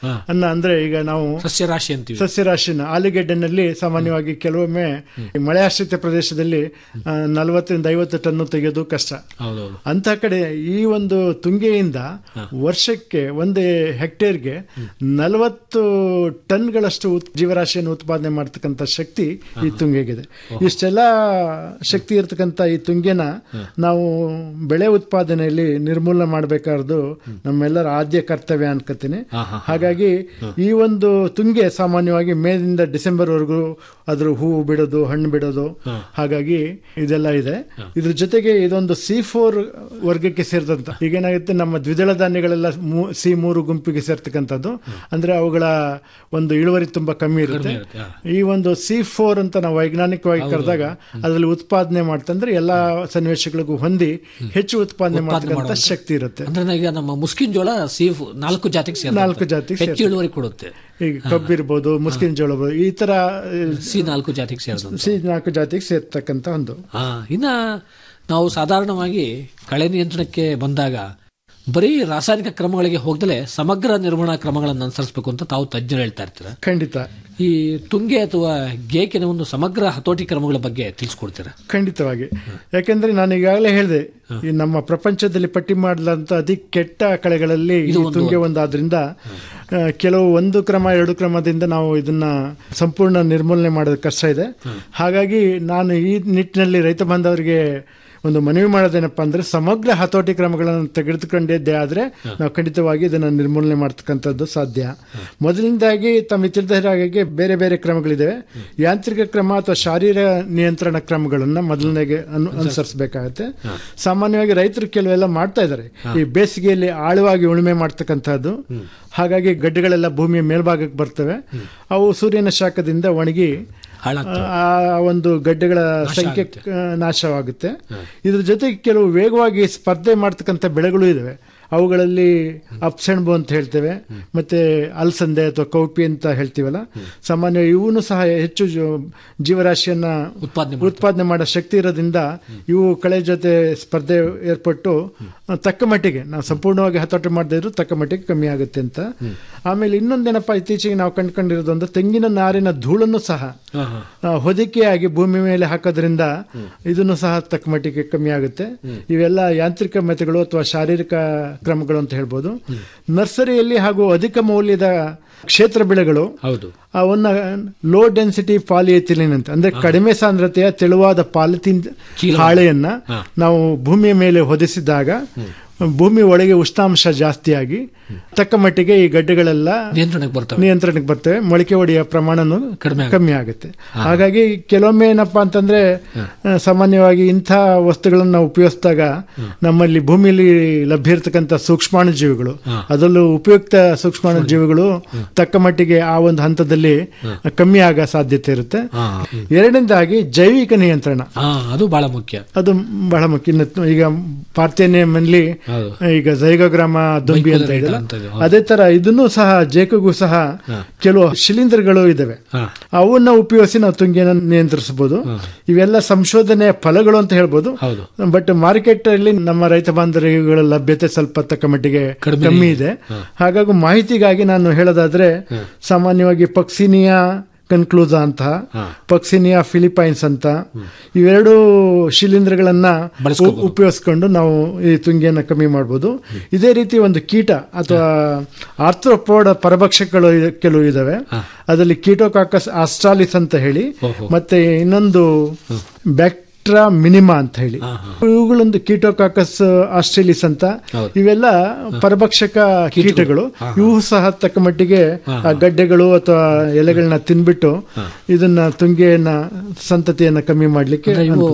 ಅನ್ನ ಅಂದ್ರೆ ಈಗ ನಾವು ಸಸ್ಯರಾಶಿ ಅಂತೀವಿ ಸಸ್ಯರಾಶಿನ ಆಲೂಗೆಡ್ಡೆನಲ್ಲಿ ಸಾಮಾನ್ಯವಾಗಿ ಕೆಲವೊಮ್ಮೆ ಈ ಮಳೆ ಆಶ್ರಿತ ಪ್ರದೇಶದಲ್ಲಿ ಆ, ನಲವತ್ತರಿಂದ ಐವತ್ತು ಟನ್ನು ತೆಗೆಯೋದು ಕಷ್ಟ ಹೌದೌದು ಅಂತ ಕಡೆ ಈ ಒಂದು ತುಂಗೆಯಿಂದ ವರ್ಷಕ್ಕೆ ಒಂದು ಹೆಕ್ಟೇರ್ಗೆ ನಲವತ್ತು ಟನ್ಗಳಷ್ಟು ಉತ್- ಜೀವರಾಶಿಯನ್ನು ಉತ್ಪಾದನೆ ಮಾಡ್ತಕ್ಕಂಥ ಶಕ್ತಿ ಈ ತುಂಗೆಗಿದೆ ಇಷ್ಟೆಲ್ಲ ಶಕ್ತಿ ಇರತಕ್ಕಂಥ ಈ ತುಂಗೆನ ನಾವು ಬೆಳೆ ಉತ್ಪಾದನೆಯಲ್ಲಿ ನಿರ್ಮೂಲನೆ ಮಾಡಬೇಕಾದ್ದು ನಮ್ಮೆಲ್ಲರ ಆದ್ಯ ಕರ್ತವ್ಯ ಅನ್ಕೋತೀನಿ ಹಾಗಾಗಿ ಈ ಒಂದು ತುಂಗೆ ಸಾಮಾನ್ಯವಾಗಿ ಮೇದಿಂದ ಡಿಸೆಂಬರ್ ವರೆಗೂ ಅದ್ರ ಹೂವು ಬಿಡೋದು ಹಣ್ಣು ಬಿಡೋದು ಹಾಗಾಗಿ ಇದೆಲ್ಲ ಇದೆ ಇದ್ರ ಜೊತೆಗೆ ಇದೊಂದು ಸಿ ಫೋರ್ ವರ್ಗಕ್ಕೆ ಸೇರಿದಂತ ಈಗೇನಾಗುತ್ತೆ ನಮ್ಮ ದ್ವಿದಳ ಧಾನ್ಯಗಳೆಲ್ಲ ಸಿ ಮೂರು ಗುಂಪಿಗೆ ಸೇರ್ತಕ್ಕಂಥದ್ದು ಅಂದ್ರೆ ಅವುಗಳ ಒಂದು ಇಳುವರಿ ತುಂಬಾ ಕಮ್ಮಿ ಇರುತ್ತೆ ಇರುತ್ತೆ, ಹಾ. ಈ ಒಂದು ಸಿ ಫೋರ್ ಅಂತ ನಾವು ವೈಜ್ಞಾನಿಕವಾಗಿ ಕರೆದಾಗ ಅದರಲ್ಲಿ ಉತ್ಪಾದನೆ ಮಾಡ್ತಂದ್ರೆ ಎಲ್ಲಾ ಸನ್ನಿವೇಶಗಳಿಗೂ ಹೊಂದಿ ಹೆಚ್ಚು ಉತ್ಪಾದನೆ ಮಾಡ್ತಕ್ಕಂಥ ಮಾಡುವಂತ. ಶಕ್ತಿ ಇರುತ್ತೆ ಅಂದ್ರೆ ಈಗ ನಮ್ಮ ಮುಸ್ಕಿನ್ ಜೋಳ ಸೀಫ್ ನಾಲ್ಕು ಜಾತಿಗೆ ಸೇರ್ತದೆ. ನಾಲ್ಕು ಜಾತಿಗೆ ಹೆಚ್ಚು ಸೇರ್ತದೆ. ಇಳುವರಿ ಕೊಡುತ್ತೆ ಈಗ ಕಬ್ಬಿರ್ಬೋದು ಮುಸ್ಕಿನ ಜೋಳ ಇರ್ಬೋದು, ಈ ತರ ಸಿ ನಾಲ್ಕು ಜಾತಿಗೆ ಸೇರಿದಂತ ಸಿ ನಾಲ್ಕು ಜಾತಿಗೆ ಸೇರ್ತಕ್ಕಂಥ ಒಂದು ಹಾ ಇನ್ನ ನಾವು ಸಾಧಾರಣವಾಗಿ ಕಳೆ ನಿಯಂತ್ರಣಕ್ಕೆ ಬಂದಾಗ ಬರೀ ರಾಸಾಯನಿಕ ಕ್ರಮಗಳಿಗೆ ಹೋಗದಲೆ ಸಮಗ್ರ ನಿರ್ವಹಣಾ ಕ್ರಮಗಳನ್ನು ಅನುಸರಿಸಬೇಕು ಅಂತ ತಾವು ತಜ್ಞರು ಹೇಳ್ತಾ ಇರ್ತೀರ ಖಂಡಿತ ಈ ತುಂಗೆ ಅಥವಾ ಗೇಕಿನ ಒಂದು ಸಮಗ್ರ ಹತೋಟಿ ಕ್ರಮಗಳ ಬಗ್ಗೆ ತಿಳಿಸ್ಕೊಡ್ತೀರಾ ಖಂಡಿತವಾಗಿ ಯಾಕೆಂದ್ರೆ ನಾನು ಈಗಾಗಲೇ ಹೇಳಿದೆ ಈ ನಮ್ಮ ಪ್ರಪಂಚದಲ್ಲಿ ಪಟ್ಟಿ ಮಾಡಲಾದಂತ ಅತಿ ಕೆಟ್ಟ ಕಳೆಗಳಲ್ಲಿ ಈ ಇದು ಒಂದು- ತುಂಗೆ ಒಂದಾದ್ರಿಂದ ಆ, ಕೆಲವು ಒಂದು ಕ್ರಮ ಎರಡು ಕ್ರಮದಿಂದ ನಾವು ಇದನ್ನ ಸಂಪೂರ್ಣ ನಿರ್ಮೂಲನೆ ಮಾಡೋದು ಕಷ್ಟ ಇದೆ ಹಾಗಾಗಿ ನಾನು ಈ ನಿಟ್ಟಿನಲ್ಲಿ ರೈತ ಬಾಂಧವರಿಗೆ ಒಂದು ಮನವಿ ಮಾಡೋದೇನಪ್ಪ ಅಂದ್ರೆ ಸಮಗ್ರ ಹತೋಟಿ ಕ್ರಮಗಳನ್ನು ತೆಗೆದುಕೊಂಡಿದ್ದೇ ಆದ್ರೆ ನಾವು ಖಂಡಿತವಾಗಿ ಇದನ್ನ ನಿರ್ಮೂಲನೆ ಮಾಡ್ತಕ್ಕಂಥದ್ದು ಸಾಧ್ಯ ಮೊದಲಿಂದಾಗಿ ತಮ್ಮ ತಿಳಿದ ಹಾಗೆ ಬೇರೆ ಬೇರೆ ಕ್ರಮಗಳಿದ್ದಾವೆ ಯಾಂತ್ರಿಕ ಕ್ರಮ ಅಥವಾ ಶಾರೀರ ನಿಯಂತ್ರಣ ಕ್ರಮಗಳನ್ನ ಮೊದಲನೇಗೆ ಅನು ಅನುಸರಿಸಬೇಕಾಗತ್ತೆ ಸಾಮಾನ್ಯವಾಗಿ ರೈತರು ಕೆಲವೆಲ್ಲ ಮಾಡ್ತಾ ಇದ್ದಾರೆ ಈ ಬೇಸಿಗೆಯಲ್ಲಿ ಆಳವಾಗಿ ಉಳುಮೆ ಮಾಡ್ತಕ್ಕಂಥದ್ದು ಹಾಗಾಗಿ ಗಡ್ಡೆಗಳೆಲ್ಲ ಭೂಮಿಯ ಮೇಲ್ಭಾಗಕ್ಕೆ ಬರ್ತವೆ ಅವು ಸೂರ್ಯನ ಶಾಖದಿಂದ ಒಣಗಿ ಹಾಳಾಗ್ತವೆ. ಆ ಒಂದು ಗಡ್ಡೆಗಳ ಸಂಖ್ಯೆ ಆ, ನಾಶವಾಗುತ್ತೆ ಇದ್ರ ಜೊತೆಗೆ ಕೆಲವು ವೇಗವಾಗಿ ಸ್ಪರ್ಧೆ ಮಾಡ್ತಕ್ಕಂಥ ಬೆಳೆಗಳು ಇದಾವೆ ಅವುಗಳಲ್ಲಿ ಅಪ್ಸೆಣ್ಬು ಅಂತ ಹೇಳ್ತೇವೆ ಮತ್ತೆ ಅಲಸಂದೆ ಅಥವಾ ಕೌಪಿ ಅಂತ ಹೇಳ್ತೀವಲ್ಲ ಸಾಮಾನ್ಯ ಇವನು ಸಹ ಹೆಚ್ಚು ಜೀವ- ಜೀವರಾಶಿಯನ್ನ ಉತ್ಪಾದನೆ ಉತ್ಪಾದನೆ ಮಾಡೋ ಶಕ್ತಿ ಇರೋದ್ರಿಂದ ಇವು ಕಳೆ ಜೊತೆ ಸ್ಪರ್ಧೆ ಏರ್ಪಟ್ಟು ಆ, ತಕ್ಕ ಮಟ್ಟಿಗೆ ನಾವು ಸಂಪೂರ್ಣವಾಗಿ ಹತೋಟಿ ಮಾಡದೇ ಇದ್ರು ತಕ್ಕ ಮಟ್ಟಿಗೆ ಕಮ್ಮಿ ಆಗುತ್ತೆ ಅಂತ ಆಮೇಲೆ ಇನ್ನೊಂದೇನಪ್ಪ ಇತ್ತೀಚೆಗೆ ನಾವು ಕಂಡುಕೊಂಡಿರೋದು ಅಂದ್ರೆ ತೆಂಗಿನ ನಾರಿನ ಧೂಳನ್ನು ಸಹ ಆ, ಹೊದಿಕೆಯಾಗಿ ಭೂಮಿ ಮೇಲೆ ಹಾಕೋದ್ರಿಂದ ಇದನ್ನು ಸಹ ತಕ್ಕ ಮಟ್ಟಿಗೆ ಕಮ್ಮಿ ಆಗುತ್ತೆ ಇವೆಲ್ಲ ಯಾಂತ್ರಿಕ ಮೆತೆಗಳು ಅಥವಾ ಶಾರೀರಿಕ ಕ್ರಮಗಳು ಅಂತ ಹೇಳ್ಬೋದು ನರ್ಸರಿಯಲ್ಲಿ ಹಾಗೂ ಅಧಿಕ ಮೌಲ್ಯದ ಕ್ಷೇತ್ರ ಬೆಳೆಗಳು ಹೌದು ಅವನ್ನ ಲೋ ಡೆನ್ಸಿಟಿ ಪಾಲಿಎಥಿಲಿನ್ ಅಂತ ಅಂದ್ರೆ ಕಡಿಮೆ ಸಾಂದ್ರತೆಯ ತೆಳುವಾದ ಪಾಲಿಥಿನ್ ಚೀಲ. ಹಾಳೆಯನ್ನ ನಾವು ಭೂಮಿಯ ಮೇಲೆ ಹೊದಿಸಿದಾಗ ಭೂಮಿ ಒಳಗೆ ಉಷ್ಣಾಂಶ ಜಾಸ್ತಿಯಾಗಿ ತಕ್ಕ ಮಟ್ಟಿಗೆ ಈ ಗಡ್ಡೆಗಳೆಲ್ಲ ನಿಯಂತ್ರಣಕ್ಕೆ ಬರ್ತವೆ ನಿಯಂತ್ರಣಕ್ಕೆ ಬರ್ತವೆ ಮೊಳಕೆ ಹೊಡೆಯ ಪ್ರಮಾಣನು ಕಡಿಮೆ ಆಗುತ್ತೆ. ಕಮ್ಮಿ ಆಗುತ್ತೆ ಹಾಗಾಗಿ ಕೆಲವೊಮ್ಮೆ ಏನಪ್ಪಾ ಅಂತಂದ್ರೆ ಆ, ಸಾಮಾನ್ಯವಾಗಿ ಇಂಥ ವಸ್ತುಗಳನ್ನು ನಾವು ಉಪಯೋಗಿಸಿದಾಗ ನಮ್ಮಲ್ಲಿ ಭೂಮಿಯಲ್ಲಿ ಲಭ್ಯ ಇರತಕ್ಕಂಥ ಸೂಕ್ಷ್ಮಾಣು ಜೀವಿಗಳು ಅದರಲ್ಲೂ ಉಪಯುಕ್ತ ಸೂಕ್ಷ್ಮಾಣು ಜೀವಿಗಳು ತಕ್ಕ ಮಟ್ಟಿಗೆ ಆ ಒಂದು ಹಂತದಲ್ಲಿ ಕಮ್ಮಿ ಆಗೋ ಸಾಧ್ಯತೆ ಇರುತ್ತೆ ಎರಡನೇದಾಗಿ ಜೈವಿಕ ನಿಯಂತ್ರಣ ಹಾ ಅದು ಬಹಳ ಮುಖ್ಯ ಅದು ಬಹಳ ಮುಖ್ಯ ಇನ್ನು ಈಗ ಪಾರ್ಥೇನಿಯಂನಲ್ಲಿ ಹೌದು. ಈಗ ಜೈಗೋಗ್ರಾಮ ದುಂಬಿ ಅಂತ ಬೈಕೋಲರೈಟ ಇದೆಯಲ್ಲ, ಅಂತ ಇದೆ, ಅದೇ ತರ ಇದನ್ನು ಸಹ ಜೇಕಗೂ ಸಹ ಕೆಲವು ಶಿಲೀಂಧ್ರಗಳು ಇದಾವೆ ಅವನ್ನ ಉಪಯೋಗಿಸಿ ನಾವು ತುಂಗಿಯನ್ನು ನಿಯಂತ್ರಿಸಬಹುದು ಇವೆಲ್ಲ ಸಂಶೋಧನೆಯ ಫಲಗಳು ಅಂತ ಹೇಳ್ಬೋದು ಹೌದು. ಬಟ್ ಮಾರ್ಕೆಟ್ ಅಲ್ಲಿ ನಮ್ಮ ರೈತ ಬಾಂಧವರುಗಳ ಲಭ್ಯತೆ ಸ್ವಲ್ಪ ತಕ್ಕ ಮಟ್ಟಿಗೆ ಕಡಿಮೆ ಕಮ್ಮಿ ಇದೆ ಹಾಗಾಗಿ ಮಾಹಿತಿಗಾಗಿ ನಾನು ಹೇಳೋದಾದ್ರೆ ಸಾಮಾನ್ಯವಾಗಿ ಪಕ್ಸಿನಿಯಾ ಕನ್ಕ್ಲೂಸಾ ಅಂತ ಪಕ್ಸಿನಿಯಾ ಫಿಲಿಪೈನ್ಸ್ ಅಂತ ಇವೆರಡು ಶಿಲೀಂಧ್ರಗಳನ್ನ ಬಳಸ್ಕೋಬಹುದು. ಉ- ಉಪಯೋಗಿಸ್ಕೊಂಡು ನಾವು ಈ ತುಂಗಿಯನ್ನು ಕಮ್ಮಿ ಮಾಡ್ಬೋದು ಇದೇ ರೀತಿ ಒಂದು ಕೀಟ ಅಥವಾ ಆರ್ಥ್ರೋಪೋಡ ಪರಭಕ್ಷಕಗಳು ಇ- ಕೆಲವು ಇದಾವೆ ಅದರಲ್ಲಿ ಕೀಟೋಕಾಕಸ್ ಆಸ್ಟ್ರಾಲಿಸ್ ಅಂತ ಹೇಳಿ ಮತ್ತೆ ಇನ್ನೊಂದು ಬ್ಯಾಕ್ಟ್ರಾ ಮಿನಿಮಾ ಅಂತ ಹೇಳಿ ಇವುಗಳೊಂದು ಕೀಟೋಕಾಕಸ್ ಆಸ್ಟ್ರೇಲಿಸ್ ಅಂತ ಇವೆಲ್ಲ ಪರಭಕ್ಷಕ ಕೀಟಗಳು ಇವು ಸಹ ತಕ್ಕ ಮಟ್ಟಿಗೆ ಆ ಗಡ್ಡೆಗಳು ಅಥವಾ ಎಲೆಗಳನ್ನ ತಿನ್ಬಿಟ್ಟು ಇದನ್ನ ತುಂಗೆಯನ್ನ ಸಂತತಿಯನ್ನ ಕಮ್ಮಿ ಮಾಡ್ಲಿಕ್ಕೆ ಅಂದ್ರೆ ಇವು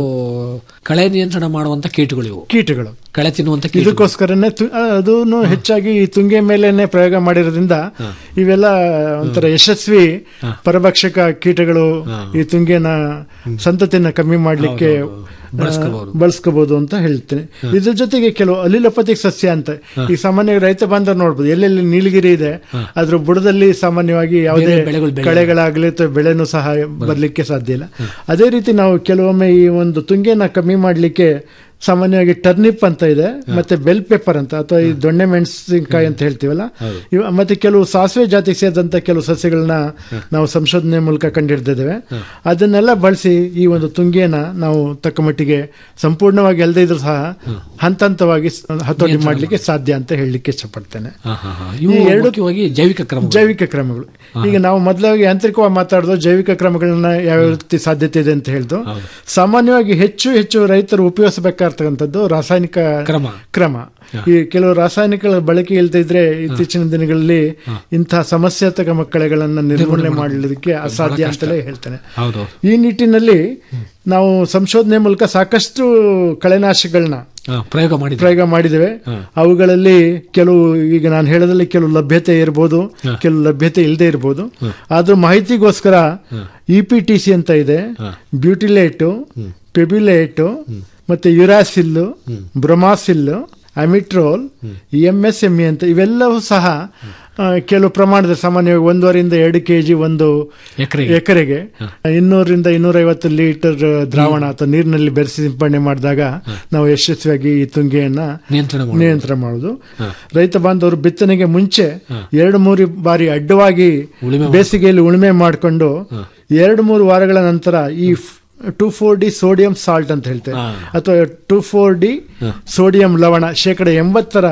ಕಳೆ ನಿಯಂತ್ರಣ ಮಾಡುವಂತ ಕೀಟಗಳು ಇವು ಕೀಟಗಳು ಕಳೆ ತಿನ್ನುವಂತ ಕೀಟಗಳು ಇದಕ್ಕೋಸ್ಕರನೇ ತು- ಆ, ಅದನ್ನು ಹೆಚ್ಚಾಗಿ ಈ ತುಂಗೆ ಮೇಲೆನೆ ಪ್ರಯೋಗ ಮಾಡಿರೋದ್ರಿಂದ ಇವೆಲ್ಲ ಒಂಥರ ಯಶಸ್ವಿ ಪರಭಕ್ಷಕ ಕೀಟಗಳು ಈ ತುಂಗೆನ ಸಂತತಿಯನ್ನ ಕಮ್ಮಿ ಮಾಡ್ಲಿಕ್ಕೆ ಬಳಸ್ಕೋಬಹುದು. ಬಳಸ್ಕೋಬಹುದು ಅಂತ ಹೇಳ್ತೇನೆ ಇದ್ರ ಜೊತೆಗೆ ಕೆಲವು ಅಲಿಲೋಪತಿಕ್ ಸಸ್ಯ ಅಂತ ಈ ಸಾಮಾನ್ಯ ರೈತ ಬಾಂಧವರು ನೋಡ್ಬೋದು ಎಲ್ಲೆಲ್ಲಿ ನೀಲಗಿರಿ ಇದೆ ಅದ್ರ ಬುಡದಲ್ಲಿ ಸಾಮಾನ್ಯವಾಗಿ ಯಾವುದೇ ಬೇರೆ ಬೆಳೆಗಳು ಬೆಳೆಯಲ್ಲ. ಕಳೆಗಳಾಗ್ಲಿ ಅಥವಾ ಬೆಳೆನೂ ಸಹ ಬರ್ಲಿಕ್ಕೆ ಸಾಧ್ಯ ಇಲ್ಲ ಅದೇ ರೀತಿ ನಾವು ಕೆಲವೊಮ್ಮೆ ಈ ಒಂದು ತುಂಗೆನ ಕಮ್ಮಿ ಮಾಡ್ಲಿಕ್ಕೆ ಸಾಮಾನ್ಯವಾಗಿ ಟರ್ನಿಪ್ ಅಂತ ಇದೆ ಮತ್ತೆ ಬೆಲ್ ಪೆಪ್ಪರ್ ಅಂತ ಅಥವಾ ಈ ದೊಣ್ಣೆ ಮೆಣಸಿನಕಾಯಿ ಅಂತ ಹೇಳ್ತೀವಲ್ಲ ಇವ ಮತ್ತೆ ಕೆಲವು ಸಾಸಿವೆ ಜಾತಿಗೆ ಸೇರಿದಂತ ಕೆಲವು ಸಸ್ಯಗಳನ್ನ ನಾವು ಸಂಶೋಧನೆ ಮೂಲಕ ಕಂಡುಹಿಡಿದಿದ್ದೇವೆ ಅದನ್ನೆಲ್ಲ ಬಳಸಿ ಈ ಒಂದು ತುಂಗೆನ ನಾವು ತಕ್ಕ ಮಟ್ಟಿಗೆ ಸಂಪೂರ್ಣವಾಗಿ ಅಲ್ಲದೆ ಇದ್ರೂ ಸಹ ಹಂತ ಹಂತವಾಗಿ ಸ- ಹತೋಟಿ ಮಾಡಲಿಕ್ಕೆ ಸಾಧ್ಯ ಅಂತ ಹೇಳಲಿಕ್ಕೆ ಇಷ್ಟಪಡ್ತೇನೆ ಹಾ, ಹಾ, ಹಾ. ಇವು ಈ ಎರಡು ಮುಖ್ಯವಾಗಿ ಜೈವಿಕ ಕ್ರಮ ಜೈವಿಕ ಕ್ರಮಗಳು ಈಗ ನಾವು ಮೊದಲಾಗಿ ಯಾಂತ್ರಿಕವಾಗಿ ಮಾತಾಡೋದು ಜೈವಿಕ ಕ್ರಮಗಳನ್ನ ಯಾವ ರೀತಿ ಸಾಧ್ಯತೆ ಇದೆ ಅಂತ ಹೇಳ್ದು ಸಾಮಾನ್ಯವಾಗಿ ಹೆಚ್ಚು ಹೆಚ್ಚು ರೈತರು ಉಪಯೋಗಿಸಬೇಕಾಗ್ತಕ್ಕಂಥದ್ದು ರಾಸಾಯನಿಕ ಕ್ರಮ. ಕ್ರಮ ಈ ಕೆಲವು ರಾಸಾಯನಿಕಗಳ ಬಳಕೆ ಇಲ್ಲದೆ ಇದ್ರೆ ಇತ್ತೀಚಿನ ದಿನಗಳಲ್ಲಿ ಇಂತಹ ಸಮಸ್ಯಾತ್ಮಕ ಕಳೆಗಳನ್ನ ನಿರ್ಮೂಲನೆ ಮಾಡಲಿಕ್ಕೆ ಅಸಾಧ್ಯ ಅಂತಲೇ ಹೇಳ್ತೇನೆ ಹೌದು ಈ ನಿಟ್ಟಿನಲ್ಲಿ ನಾವು ಸಂಶೋಧನೆ ಮೂಲಕ ಸಾಕಷ್ಟು ಕಳೆನಾಶಗಳನ್ನ ಹಾ, ಪ್ರಯೋಗ ಮಾಡಿದ್ರೆ ಪ್ರಯೋಗ ಮಾಡಿದ್ದೇವೆ ಅವುಗಳಲ್ಲಿ ಕೆಲವು ಈಗ ನಾನು ಹೇಳೋದ್ರಲ್ಲಿ ಕೆಲವು ಲಭ್ಯತೆ ಇರ್ಬೋದು ಕೆಲವು ಲಭ್ಯತೆ ಇಲ್ಲದೆ ಇರ್ಬೋದು ಆದ್ರೂ ಮಾಹಿತಿಗೋಸ್ಕರ ಇ ಪಿ ಟಿ ಸಿ ಅಂತ ಇದೆ ಬ್ಯೂಟಿಲೇಟು ಪೆಬ್ಯುಲೇಟು ಮತ್ತೆ uracil bromacil amitrole M S M E ಅಂತ ಇವೆಲ್ಲವೂ ಸಹ ಆ, ಕೆಲವು ಪ್ರಮಾಣದ ಸಾಮಾನ್ಯವಾಗಿ ಒಂದೂವರೆಯಿಂದ ಎರಡು ಕೆಜಿ ಒಂದು ಎಕರೆಗೆ ಎಕರೆಗೆ ಇನ್ನೂರರಿಂದ ಇನ್ನೂರೈವತ್ತು ಲೀಟರ್ ದ್ರಾವಣ ಅಥವಾ ನೀರಿನಲ್ಲಿ ಬೆರೆಸಿ ಸಿಂಪಡಣೆ ಮಾಡಿದಾಗ ನಾವು ಯಶಸ್ವಿಯಾಗಿ ಈ ತುಂಗೆಯನ್ನ ನಿಯಂತ್ರಣ ಮಾಡ್ಬೋದು. ನಿಯಂತ್ರಣ ಮಾಡುದು ರೈತ ಬಾಂಧವರು ಬಿತ್ತನೆಗೆ ಮುಂಚೆ ಎರಡು ಮೂರು ಬಾರಿ ಅಡ್ಡವಾಗಿ ಉಳುಮೆ ಬೇಸಿಗೆಯಲ್ಲಿ ಉಳುಮೆ ಮಾಡಿಕೊಂಡು ಎರಡು ಮೂರು ವಾರಗಳ ನಂತರ ಈ two four D sodium salt ಅಂತ ಹೇಳ್ತೇವೆ ಅಥವಾ ಟು ಫೋರ್ ಡಿ ಸೋಡಿಯಂ ಲವಣ ಶೇಕಡ ಎಂಬತ್ತರ